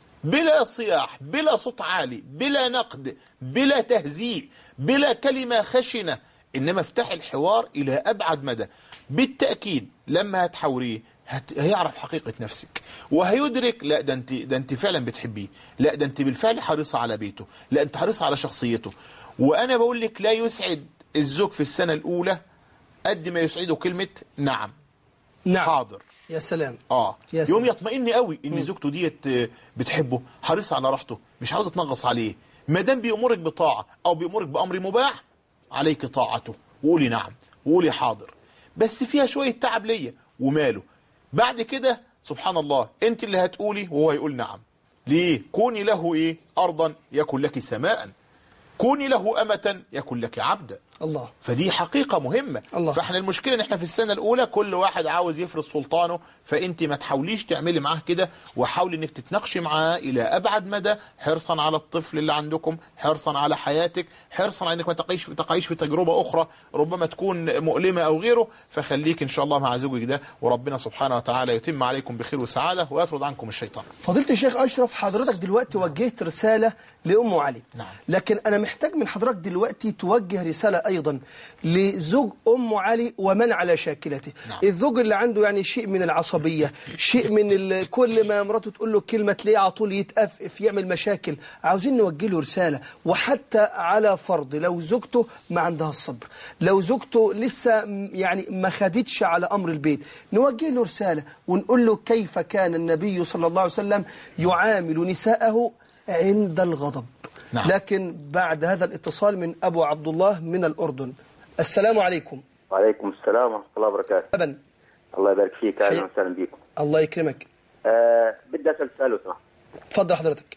بلا صياح بلا صوت عالي بلا نقد بلا تهزيء بلا كلمة خشنة إنما افتح الحوار إلى أبعد مدى بالتأكيد لما هتحاوريه هت... هيعرف حقيقة نفسك وهيدرك لا ده انت ده انت فعلا بتحبيه لا ده انت بالفعل حريصة على بيته لا انت حريصة على شخصيته وانا بقول لك لا يسعد الزوج في السنة الاولى قد ما يسعده كلمة نعم نعم حاضر يا سلام اه يا يوم سلام. يطمئن قوي ان زوجته ديت آه، بتحبه حريصه على راحته مش عاوزه تنغص عليه ما دام بيامرك بطاعه او بيامرك بامر مباح عليك طاعته وقولي نعم وقولي حاضر بس فيها شويه تعب ليا وماله بعد كده سبحان الله انت اللي هتقولي وهو هيقول نعم ليه كوني له ايه ارضا يكن لك سماء كوني له امه يكن لك عبدا الله فدي حقيقة مهمة الله. فاحنا المشكلة ان احنا في السنة الاولى كل واحد عاوز يفرض سلطانه فانت ما تحاوليش تعملي معاه كده وحاولي انك تتناقشي معاه الى ابعد مدى حرصا على الطفل اللي عندكم حرصا على حياتك حرصا على انك ما تقعيش تقعيش في تجربة اخرى ربما تكون مؤلمة او غيره فخليك ان شاء الله مع زوجك ده وربنا سبحانه وتعالى يتم عليكم بخير وسعادة ويطرد عنكم الشيطان فضيلة الشيخ أشرف حضرتك دلوقتي وجهت رسالة لأم علي نعم. لكن أنا محتاج من حضرتك دلوقتي توجه رسالة أيضا لزوج أم علي ومن على شاكلته نعم. الزوج اللي عنده يعني شيء من العصبية شيء من ال- كل ما مراته تقول له كلمة تلاقيه على طول يتأفف يعمل مشاكل عاوزين نوجه له رسالة وحتى على فرض لو زوجته ما عندها الصبر لو زوجته لسه م- يعني ما خدتش على أمر البيت نوجه له رسالة ونقول له كيف كان النبي صلى الله عليه وسلم يعامل نساءه عند الغضب نعم. لكن بعد هذا الاتصال من أبو عبد الله من الأردن السلام عليكم وعليكم السلام ورحمة الله وبركاته أبا الله يبارك فيك أهلا حي- وسهلا بكم الله يكرمك آه بدي أسأل سؤال لو سمحت تفضل حضرتك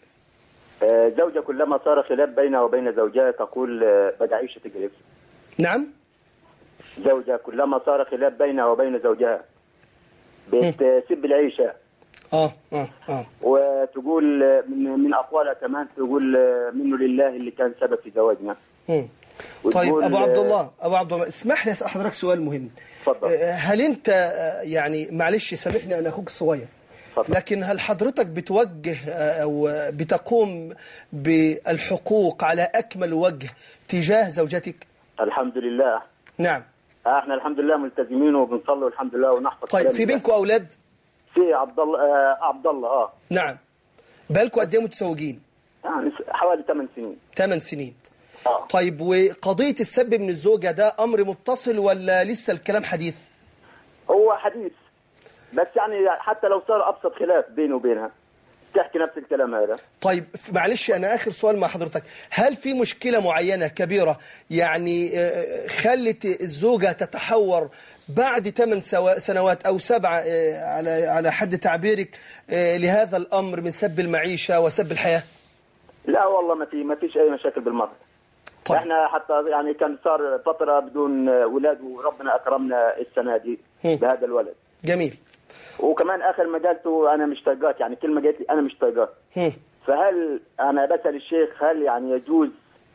آه زوجة كلما صار خلاف بينها وبين زوجها تقول آه بدي عيشة تقلب نعم زوجة كلما صار خلاف بينها وبين زوجها بتسب العيشة آه آه آه وتقول آه، من, من أقوالها كمان تقول آه، منه لله اللي كان سبب في زواجنا مم. وتقول، طيب أبو عبد آه، الله أبو عبد الله اسمح لي أسأل حضرتك سؤال مهم اتفضل. آه، هل أنت آه، يعني معلش سامحني أنا أخوك الصغير اتفضل. لكن هل حضرتك بتوجه آه، أو آه، بتقوم بالحقوق على أكمل وجه تجاه زوجتك الحمد لله نعم آه، احنا الحمد لله ملتزمين وبنصلي والحمد لله ونحفظ طيب كلام في الله. بينكم أولاد في عبد الله آه عبد الله اه نعم بالكم قد إيه متزوجين يعني حوالي 8 سنين 8 سنين اه طيب وقضية السب من الزوجة ده أمر متصل ولا لسه الكلام حديث هو حديث بس يعني حتى لو صار ابسط خلاف بيني وبينها تحكي نفس الكلام هذا طيب ف- معلش أنا آخر سؤال مع حضرتك هل في مشكلة معينة كبيرة يعني آه، خلت الزوجة تتحور بعد 8 سنوات أو سبعة آه، على على حد تعبيرك آه، لهذا الأمر من سب المعيشة وسب الحياة لا والله ما في ما فيش اي مشاكل بالمره طيب. احنا حتى يعني كان صار فتره بدون اولاد وربنا اكرمنا السنه دي هم. بهذا الولد جميل وكمان اخر ما قالته انا مش طايقاك يعني كلمه قالت لي انا مش طايقاك هم. فهل انا بسال الشيخ هل يعني يجوز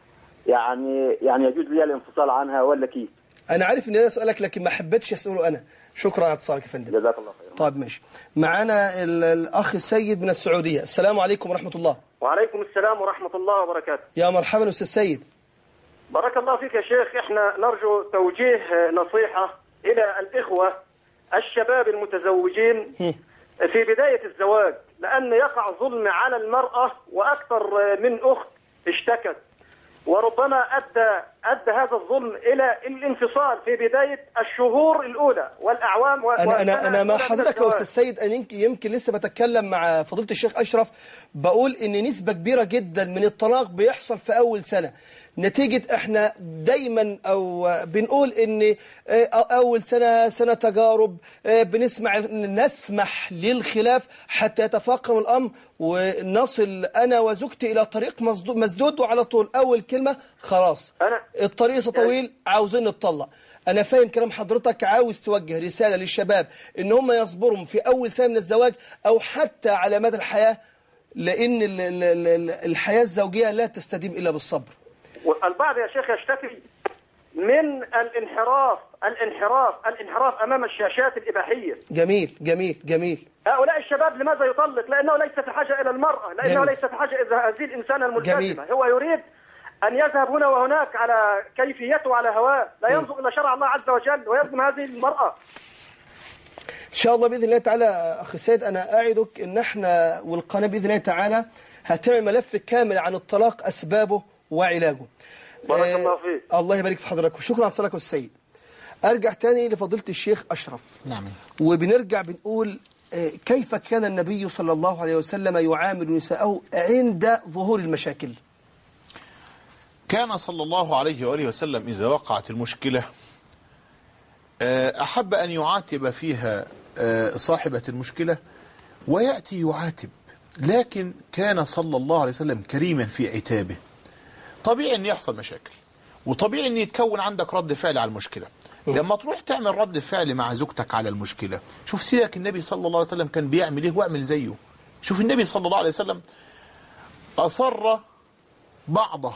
يعني يعني يجوز لي الانفصال عنها ولا كيف؟ أنا عارف إن أنا أسألك لكن ما حبيتش أسأله أنا شكرا على اتصالك يا فندم جزاك الله خير طيب ماشي معانا ال- الأخ السيد من السعودية السلام عليكم ورحمة الله وعليكم السلام ورحمة الله وبركاته يا مرحبا أستاذ سيد بارك الله فيك يا شيخ احنا نرجو توجيه نصيحة إلى الإخوة الشباب المتزوجين في بداية الزواج لأن يقع ظلم على المرأة وأكثر من أخت اشتكت وربما أدى أدى هذا الظلم إلى الانفصال في بداية الشهور الأولى والأعوام و- أنا أنا والسنة أنا مع الأولى من حضرتك يا الزواج. أستاذ سيد أنا يمكن يمكن لسه بتكلم مع فضيلة الشيخ أشرف بقول إن نسبة كبيرة جدا من الطلاق بيحصل في أول سنة نتيجة احنا دايما او بنقول ان اه، اول سنة سنة تجارب اه، بنسمع نسمح للخلاف حتى يتفاقم الامر ونصل انا وزوجتي الى طريق مسدود- مسدود وعلى طول اول كلمة خلاص أنا- الطريق طويل عاوزين نتطلق انا فاهم كلام حضرتك عاوز توجه رسالة للشباب ان هم يصبروا في اول سنة من الزواج او حتى على مدى الحياة لان ال- ال- ال- الحياة الزوجية لا تستديم الا بالصبر والبعض يا شيخ يشتكي من الانحراف الانحراف الانحراف امام الشاشات الاباحيه جميل جميل جميل هؤلاء الشباب لماذا يطلق لانه ليس في حاجه الى المراه لانه جميل. ليس في حاجه الى هذه الانسانه جميل. الملتزمه هو يريد ان يذهب هنا وهناك على كيفيته وعلى هواه لا ينظر الى شرع الله عز وجل ويظلم هذه المراه ان شاء الله باذن الله تعالى اخي سيد انا اعدك ان احنا والقناه باذن الله تعالى هتعمل ملف كامل عن الطلاق اسبابه وعلاجه بارك آه، الله فيك. الله يبارك في حضرتك وشكرا على اتصالك يا أستاذ سيد ارجع تاني لفضيله الشيخ اشرف نعم وبنرجع بنقول آه، كيف كان النبي صلى الله عليه وسلم يعامل نساءه عند ظهور المشاكل كان صلى الله عليه وآله وسلم إذا وقعت المشكلة آه، أحب أن يعاتب فيها آه، صاحبة المشكلة ويأتي يعاتب لكن كان صلى الله عليه وسلم كريما في عتابه طبيعي أن يحصل مشاكل وطبيعي أن يتكون عندك رد فعل على المشكلة لما تروح تعمل رد فعل مع زوجتك على المشكلة شوف سيدك النبي صلى الله عليه وسلم كان بيعمل ايه واعمل زيه شوف النبي صلى الله عليه وسلم أصر بعضه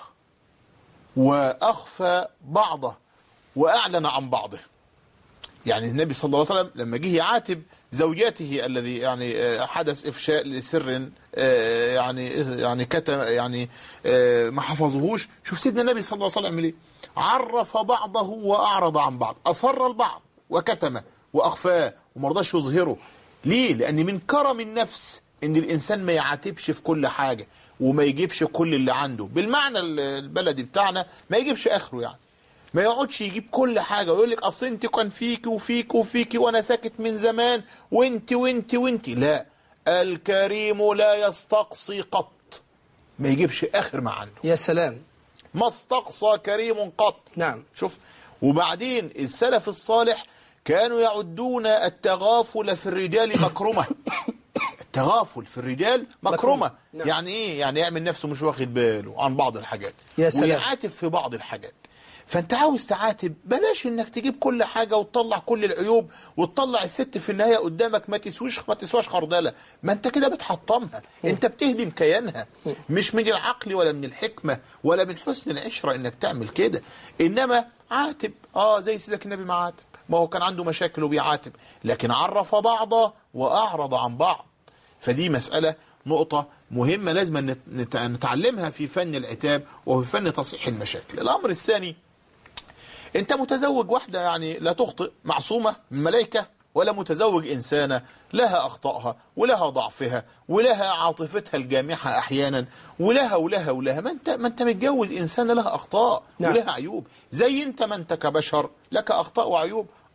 وأخفى بعضه وأعلن عن بعضه يعني النبي صلى الله عليه وسلم لما جه يعاتب زوجاته الذي يعني آه، حدث إفشاء لسر آه، يعني يعني كتم يعني آه، ما حفظهوش شوف سيدنا النبي صلى الله عليه وسلم عمل ايه عرف بعضه وأعرض عن بعض أصر البعض وكتمه وأخفاه وما رضاش يظهره ليه لأن من كرم النفس ان الانسان ما يعاتبش في كل حاجة وما يجيبش كل اللي عنده بالمعنى ال- البلدي بتاعنا ما يجيبش اخره يعني ما يقعدش يجيب كل حاجة ويقول لك اصل انت كان فيكي وفيكي وفيكي وانا ساكت من زمان وانت وانت وانت لا الكريم لا يستقصي قط ما يجيبش اخر ما عنده يا سلام ما استقصى كريم قط نعم شوف وبعدين السلف الصالح كانوا يعدون التغافل في الرجال مكرمة التغافل في الرجال مكرمة مكرمة. نعم. يعني ايه يعني يعمل نفسه مش واخد باله عن بعض الحاجات يا سلام. ويعاتب في بعض الحاجات فانت عاوز تعاتب بلاش انك تجيب كل حاجة وتطلع كل العيوب وتطلع الست في النهاية قدامك ما تسويش ما تسواش خردلة ما انت كده بتحطمها انت بتهدم كيانها مش من العقل ولا من الحكمة ولا من حسن العشرة انك تعمل كده انما عاتب اه زي سيدك النبي ما عاتب ما هو كان عنده مشاكل وبيعاتب لكن عرف بعضه واعرض عن بعض فدي مسألة نقطة مهمة لازم نت- نت- نتعلمها في فن العتاب وفي فن تصحيح المشاكل الأمر الثاني أنت متزوج واحدة يعني لا تخطئ معصومة من ملائكة ولا متزوج إنسانة لها أخطائها ولها ضعفها ولها عاطفتها الجامحة أحيانا ولها ولها ولها ما أنت, ما أنت متجوز إنسانة لها أخطاء نعم. ولها عيوب زي أنت ما أنت كبشر لك أخطاء وعيوب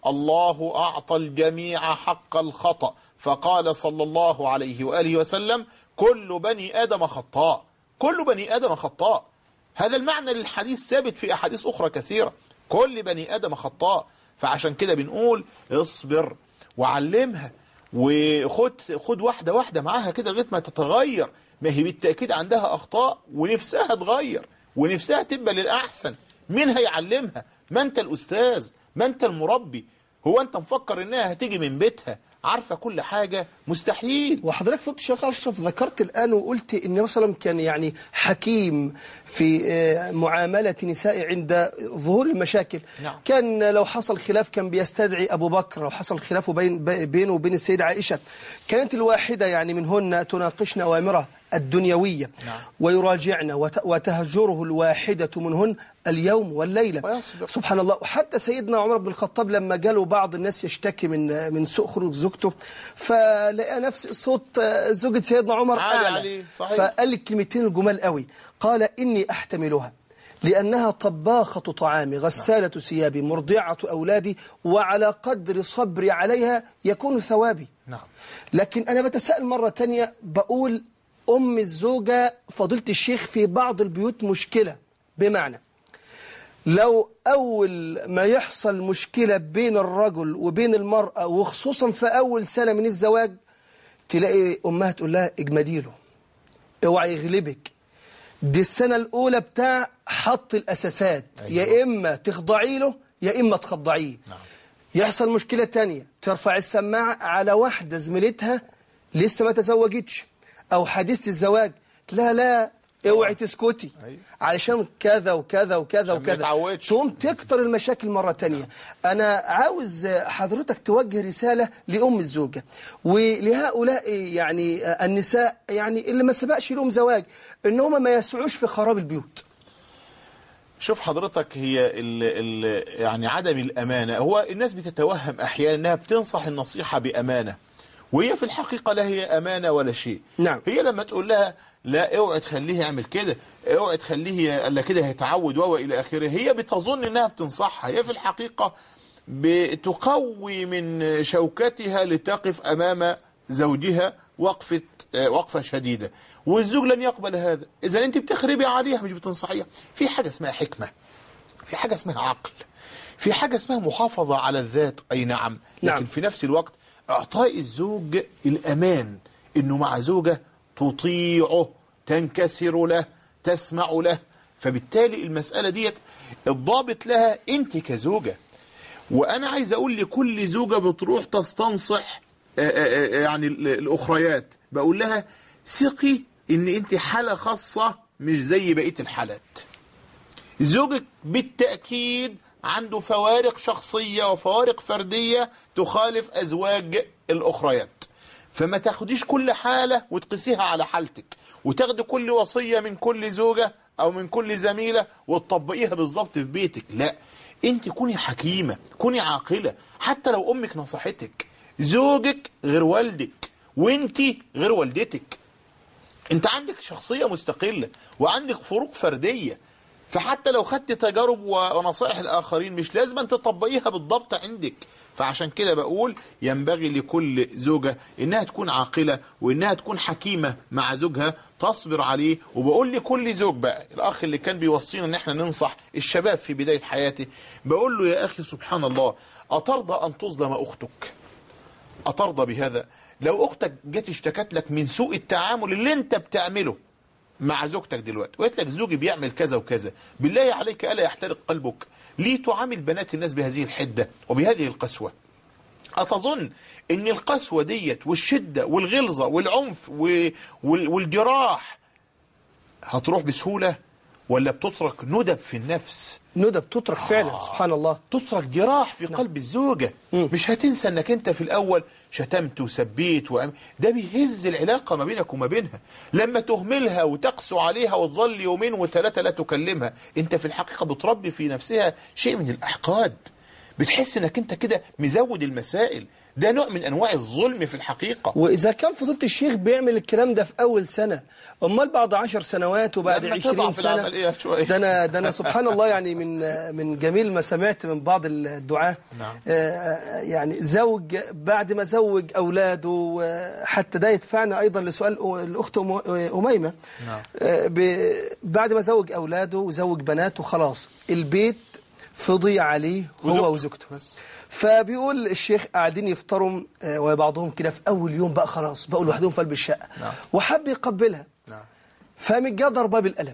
الله أعطى الجميع حق الخطأ فقال صلى الله عليه وآله وسلم كل بني آدم خطاء كل بني آدم خطاء هذا المعنى للحديث ثابت في أحاديث أخرى كثيرة كل بني آدم خطاء فعشان كده بنقول اصبر وعلمها وخد خد واحدة واحدة معاها كده لغاية ما تتغير ما هي بالتأكيد عندها أخطاء ونفسها تغير ونفسها تبقى للأحسن مين هيعلمها ما أنت الأستاذ ما أنت المربي هو أنت مفكر إنها هتيجي من بيتها عارفة كل حاجة مستحيل وحضرتك فضل الشيخ أشرف ذكرت الآن وقلت إن مثلا كان يعني حكيم في آه، معاملة نساء عند ظهور المشاكل نعم. كان لو حصل خلاف كان بيستدعي أبو بكر لو حصل خلاف بين بينه وبين السيدة عائشة كانت الواحدة يعني منهن تناقشن أوامره الدنيوية نعم. ويراجعن وت- وتهجره الواحدة منهن اليوم والليلة ويصبر. سبحان الله وحتى سيدنا عمر بن الخطاب لما جاله بعض الناس يشتكي من من سوء خلق زوجته فلقى نفس صوت آه، زوجة سيدنا عمر عالي أعلى عليه، صحيح. فقال الكلمتين الجمال قوي قال إني أحتملها لأنها طباخة طعامي غسالة ثيابي مرضعة أولادي وعلى قدر صبري عليها يكون ثوابي نعم لكن أنا بتساءل مرة تانية بقول أم الزوجة فضيلة الشيخ في بعض البيوت مشكلة بمعنى لو أول ما يحصل مشكلة بين الرجل وبين المرأة وخصوصا في أول سنة من الزواج تلاقي أمها تقول لها اجمدي له اوعى يغلبك دي السنة الأولى بتاع حط الأساسات أيوة. يا إما تخضعي له يا إما تخضعيه نعم. يحصل مشكلة تانية ترفع السماعة على واحدة زميلتها لسه ما تزوجتش أو حديثة الزواج لا لا اوعي تسكتي أيوة. علشان كذا وكذا وكذا عشان ما وكذا يتعودش. تقوم تكتر المشاكل مرة تانية أنا عاوز حضرتك توجه رسالة لأم الزوجة ولهؤلاء يعني النساء يعني اللي ما سبقش لهم زواج إن هم ما يسعوش في خراب البيوت شوف حضرتك هي ال ال يعني عدم الأمانة هو الناس بتتوهم أحيانا أنها بتنصح النصيحة بأمانة وهي في الحقيقة لا هي أمانة ولا شيء نعم. هي لما تقول لها لا اوعي تخليه يعمل كده اوعي تخليه الا كده هيتعود وهو الى اخره هي بتظن انها بتنصحها هي في الحقيقة بتقوي من شوكتها لتقف امام زوجها وقفة آه، وقفة شديدة والزوج لن يقبل هذا اذا انت بتخربي عليها مش بتنصحيها في حاجة اسمها حكمة في حاجة اسمها عقل في حاجة اسمها محافظة على الذات أي نعم لكن نعم. نعم. في نفس الوقت إعطاء الزوج الأمان إنه مع زوجة تطيعه تنكسر له تسمع له فبالتالي المسألة ديت الضابط لها أنت كزوجة وأنا عايز أقول لكل زوجة بتروح تستنصح آه، آه، آه، يعني ال- الأخريات بقول لها ثقي إن أنت حالة خاصة مش زي بقية الحالات زوجك بالتأكيد عنده فوارق شخصية وفوارق فردية تخالف أزواج الأخريات فما تاخديش كل حالة وتقيسيها على حالتك وتاخدي كل وصية من كل زوجة أو من كل زميلة وتطبقيها بالظبط في بيتك لا انت كوني حكيمة كوني عاقلة حتى لو أمك نصحتك زوجك غير والدك وانت غير والدتك انت عندك شخصية مستقلة وعندك فروق فردية فحتى لو خدت تجارب ونصائح الآخرين مش لازم أن تطبقيها بالضبط عندك فعشان كده بقول ينبغي لكل زوجة إنها تكون عاقلة وإنها تكون حكيمة مع زوجها تصبر عليه وبقول لكل زوج بقى الأخ اللي كان بيوصينا إن احنا ننصح الشباب في بداية حياته بقول له يا أخي سبحان الله أترضى أن تظلم أختك أترضى بهذا لو أختك جت اشتكت لك من سوء التعامل اللي أنت بتعمله مع زوجتك دلوقتي وقالت لك زوجي بيعمل كذا وكذا بالله عليك ألا يحترق قلبك ليه تعامل بنات الناس بهذه الحدة وبهذه القسوة أتظن أن القسوة ديت والشدة والغلظة والعنف و- وال- والجراح هتروح بسهولة ولا بتترك ندب في النفس ندى بتترك فعلا سبحان الله تترك جراح في قلب الزوجة مش هتنسى انك انت في الاول شتمت وسبيت وأم... ده بيهز العلاقة ما بينك وما بينها لما تهملها وتقسو عليها وتظل يومين وثلاثة لا تكلمها انت في الحقيقة بتربي في نفسها شيء من الاحقاد بتحس انك انت كده مزود المسائل ده نوع من انواع الظلم في الحقيقه وإذا كان فضيلة الشيخ بيعمل الكلام ده في أول سنة أمال بعد عشر سنوات وبعد لما عشرين تضعف سنة العملية شوية. ده أنا, ده أنا سبحان الله يعني من من جميل ما سمعت من بعض الدعاة نعم. آه، يعني زوج بعد ما زوج أولاده آه، حتى ده يدفعنا أيضا لسؤال الأخت أم- أميمة نعم. آه، ب- بعد ما زوج أولاده وزوج بناته خلاص البيت فضي عليه هو وزوجته. وزوجته بس. فبيقول الشيخ قاعدين يفطروا آه، وبعضهم كده في أول يوم بقى خلاص بقوا لوحدهم في قلب الشقة نعم. وحب يقبلها نعم فقامت جه ضرباه بالقلم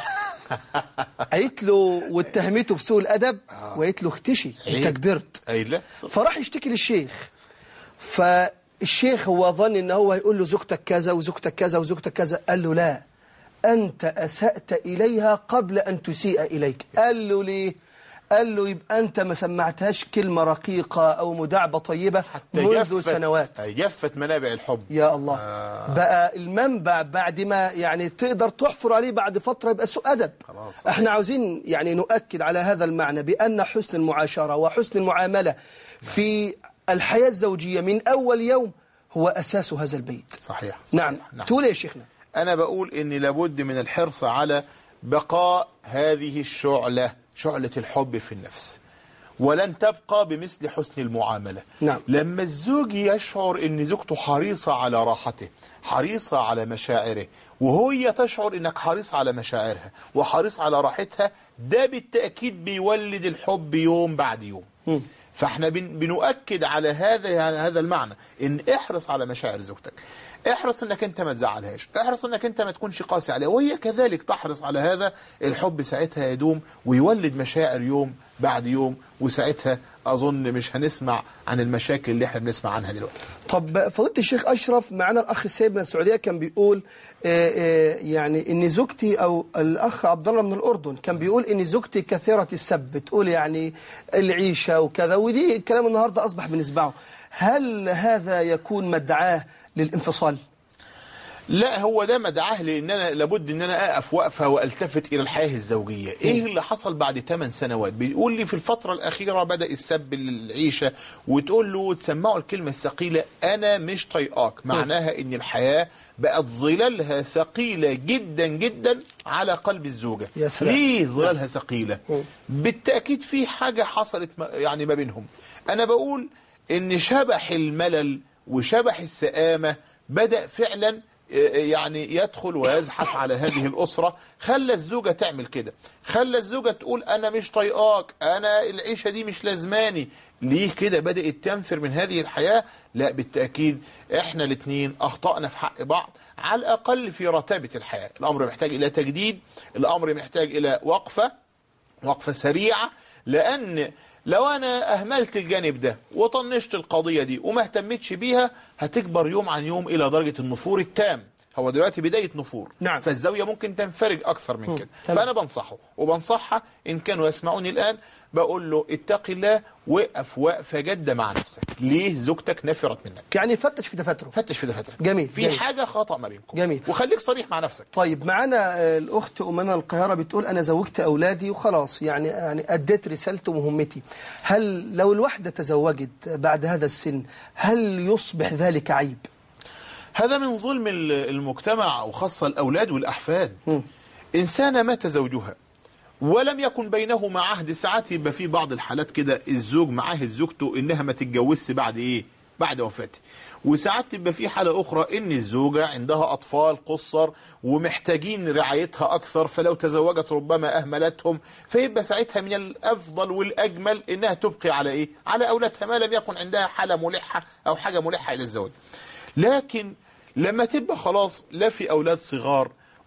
قالت له واتهمته بسوء الأدب وقالت له اختشي انت عيب. كبرت اي لا فراح يشتكي للشيخ فالشيخ هو ظن ان هو هيقول له زوجتك كذا وزوجتك كذا وزوجتك كذا قال له لا أنت أسأت إليها قبل أن تسيء إليك قال له ليه قال له يبقى أنت ما سمعتهاش كلمة رقيقة أو مداعبة طيبة منذ جفت- سنوات أي جفت منابع الحب يا الله بقى المنبع بعد ما يعني تقدر تحفر عليه بعد فترة يبقى سوء أدب خلاص. احنا عاوزين يعني نؤكد على هذا المعنى بأن حسن المعاشرة وحسن المعاملة في الحياة الزوجية من أول يوم هو أساس هذا البيت صحيح, صحيح. نعم, تقول إيه يا شيخنا أنا بقول إن لابد من الحرص على بقاء هذه الشعلة شعلة الحب في النفس ولن تبقى بمثل حسن المعاملة نعم. لما الزوج يشعر إن زوجته حريصة على راحته حريصة على مشاعره وهي تشعر إنك حريص على مشاعرها وحريص على راحتها ده بالتأكيد بيولد الحب يوم بعد يوم فاحنا بن بنؤكد على هذا يعني هذا المعنى ان احرص على مشاعر زوجتك احرص انك انت ما تزعلهاش احرص انك انت ما تكونش قاسي عليها وهي كذلك تحرص على هذا الحب ساعتها يدوم ويولد مشاعر يوم بعد يوم وساعتها اظن مش هنسمع عن المشاكل اللي احنا بنسمع عنها دلوقتي طب فضيلة الشيخ أشرف معنا الأخ السيد من السعودية كان بيقول آه، آه، يعني إن زوجتي أو الأخ عبد الله من الأردن كان بيقول إن زوجتي كثيرة السب بتقول يعني العيشة وكذا ودي الكلام النهاردة أصبح بنسمعه هل هذا يكون مدعاه للانفصال؟ لا هو ده مدعاه لان انا لابد ان انا اقف وقفه والتفت الى الحياه الزوجيه ايه اللي حصل بعد 8 سنوات بيقول لي في الفتره الاخيره بدا السب للعيشه وتقول له تسمعه الكلمه الثقيله انا مش طايقاك معناها ان الحياه بقت ظلالها ثقيله جدا جدا على قلب الزوجه يا سلام. ليه ظلالها ثقيله بالتاكيد في حاجه حصلت ما- يعني ما بينهم انا بقول ان شبح الملل وشبح السآمة بدأ فعلا يعني يدخل ويزحف على هذه الأسرة خلى الزوجة تعمل كده خلى الزوجة تقول أنا مش طايقاك أنا العيشة دي مش لازماني ليه كده بدأت تنفر من هذه الحياة لا بالتأكيد احنا الاثنين أخطأنا في حق بعض على الأقل في رتابة الحياة الأمر محتاج إلى تجديد الأمر محتاج إلى وقفة وقفة سريعة لأن لو أنا أهملت الجانب ده وطنشت القضية دي وما اهتمتش بيها هتكبر يوم عن يوم إلى درجة النفور التام هو دلوقتي بداية نفور نعم. فالزاوية ممكن تنفرج أكثر من كده تمام. فأنا بنصحه وبنصحها إن كانوا يسمعوني الآن بقول له اتق الله وقف وقفة جادة مع نفسك ليه زوجتك نفرت منك يعني فتش في دفاتره فتش في دفاترك جميل، في جميل. حاجة خطأ ما بينكم جميل. وخليك صريح مع نفسك طيب معانا آه، الأخت أمنا القاهرة بتقول أنا زوجت أولادي وخلاص يعني يعني أديت رسالتي ومهمتي هل لو الواحدة تزوجت بعد هذا السن هل يصبح ذلك عيب؟ هذا من ظلم ال- المجتمع وخاصة الأولاد والأحفاد إنسانة مات زوجها ولم يكن بينهما عهد ساعات يبقى في بعض الحالات كده الزوج معاهد زوجته إنها ما تتجوزش بعد إيه بعد وفاته وساعات تبقى في حالة أخرى إن الزوجة عندها أطفال قصر ومحتاجين رعايتها أكثر فلو تزوجت ربما أهملتهم فيبقى ساعتها من الأفضل والأجمل إنها تبقي على إيه على أولادها ما لم يكن عندها حالة ملحة أو حاجة ملحة إلى الزواج لكن لما تبقى خلاص لا في أولاد صغار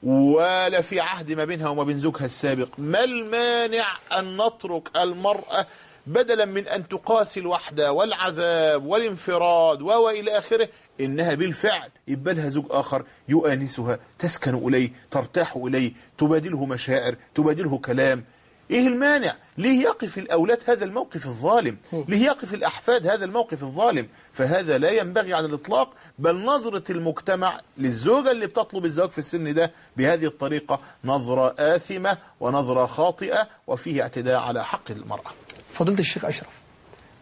ولا في عهد ما بينها وما بين زوجها السابق ما المانع أن نترك المرأة بدلا من أن تقاسي الوحدة والعذاب والانفراد و إلى آخره إنها بالفعل يبقى لها زوج آخر يؤانسها تسكن إليه ترتاح إليه تبادله مشاعر تبادله كلام ايه المانع ليه يقف الاولاد هذا الموقف الظالم ليه يقف الاحفاد هذا الموقف الظالم فهذا لا ينبغي على الاطلاق بل نظرة المجتمع للزوجة اللي بتطلب الزواج في السن ده بهذه الطريقة نظرة آثمة ونظرة خاطئة وفيه اعتداء على حق المرأة فضيلة الشيخ أشرف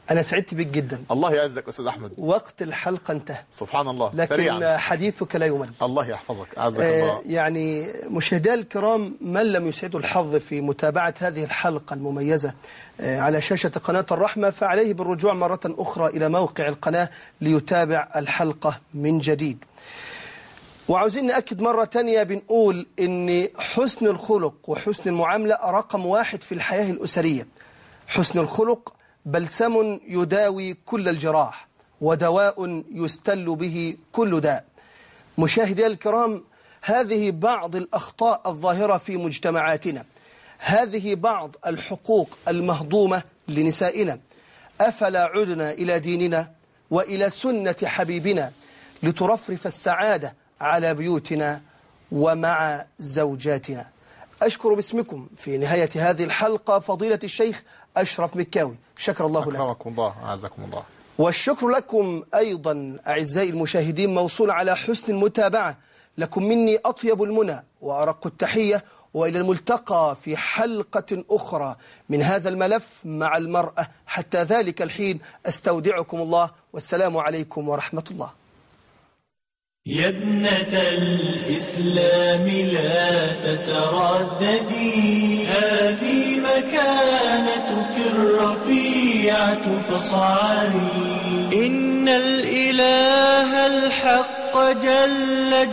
أنا سعدت بك جدا الله يعزك أستاذ أحمد وقت الحلقة انتهى سبحان الله لكن سريعا حديثك لا يمل الله يحفظك أعزك آه، الله يعني مشاهدينا الكرام من لم يسعده الحظ في متابعة هذه الحلقة المميزة آه، على شاشة قناة الرحمة فعليه بالرجوع مرة أخرى إلى موقع القناة ليتابع الحلقة من جديد وعاوزين نأكد مرة تانية بنقول إن حسن الخلق وحسن المعاملة رقم واحد في الحياة الأسرية حسن الخلق بلسم يداوي كل الجراح ودواء يستل به كل داء مشاهدي الكرام هذه بعض الأخطاء الظاهرة في مجتمعاتنا هذه بعض الحقوق المهضومة لنسائنا أفلا عدنا إلى ديننا وإلى سنة حبيبنا لترفرف السعادة على بيوتنا ومع زوجاتنا أشكر باسمكم في نهاية هذه الحلقة فضيلة الشيخ أشرف مكاوي شكر الله لك أكرمكم الله أعزكم الله والشكر لكم أيضا أعزائي المشاهدين موصول على حسن المتابعة لكم مني أطيب المنى وأرق التحية وإلى الملتقى في حلقة أخرى من هذا الملف مع المرأة حتى ذلك الحين أستودعكم الله والسلام عليكم ورحمة الله يا ابنة الإسلام لا تترددي هذه مكانتك الرفيعة فاصعدي إن الإله الحق جل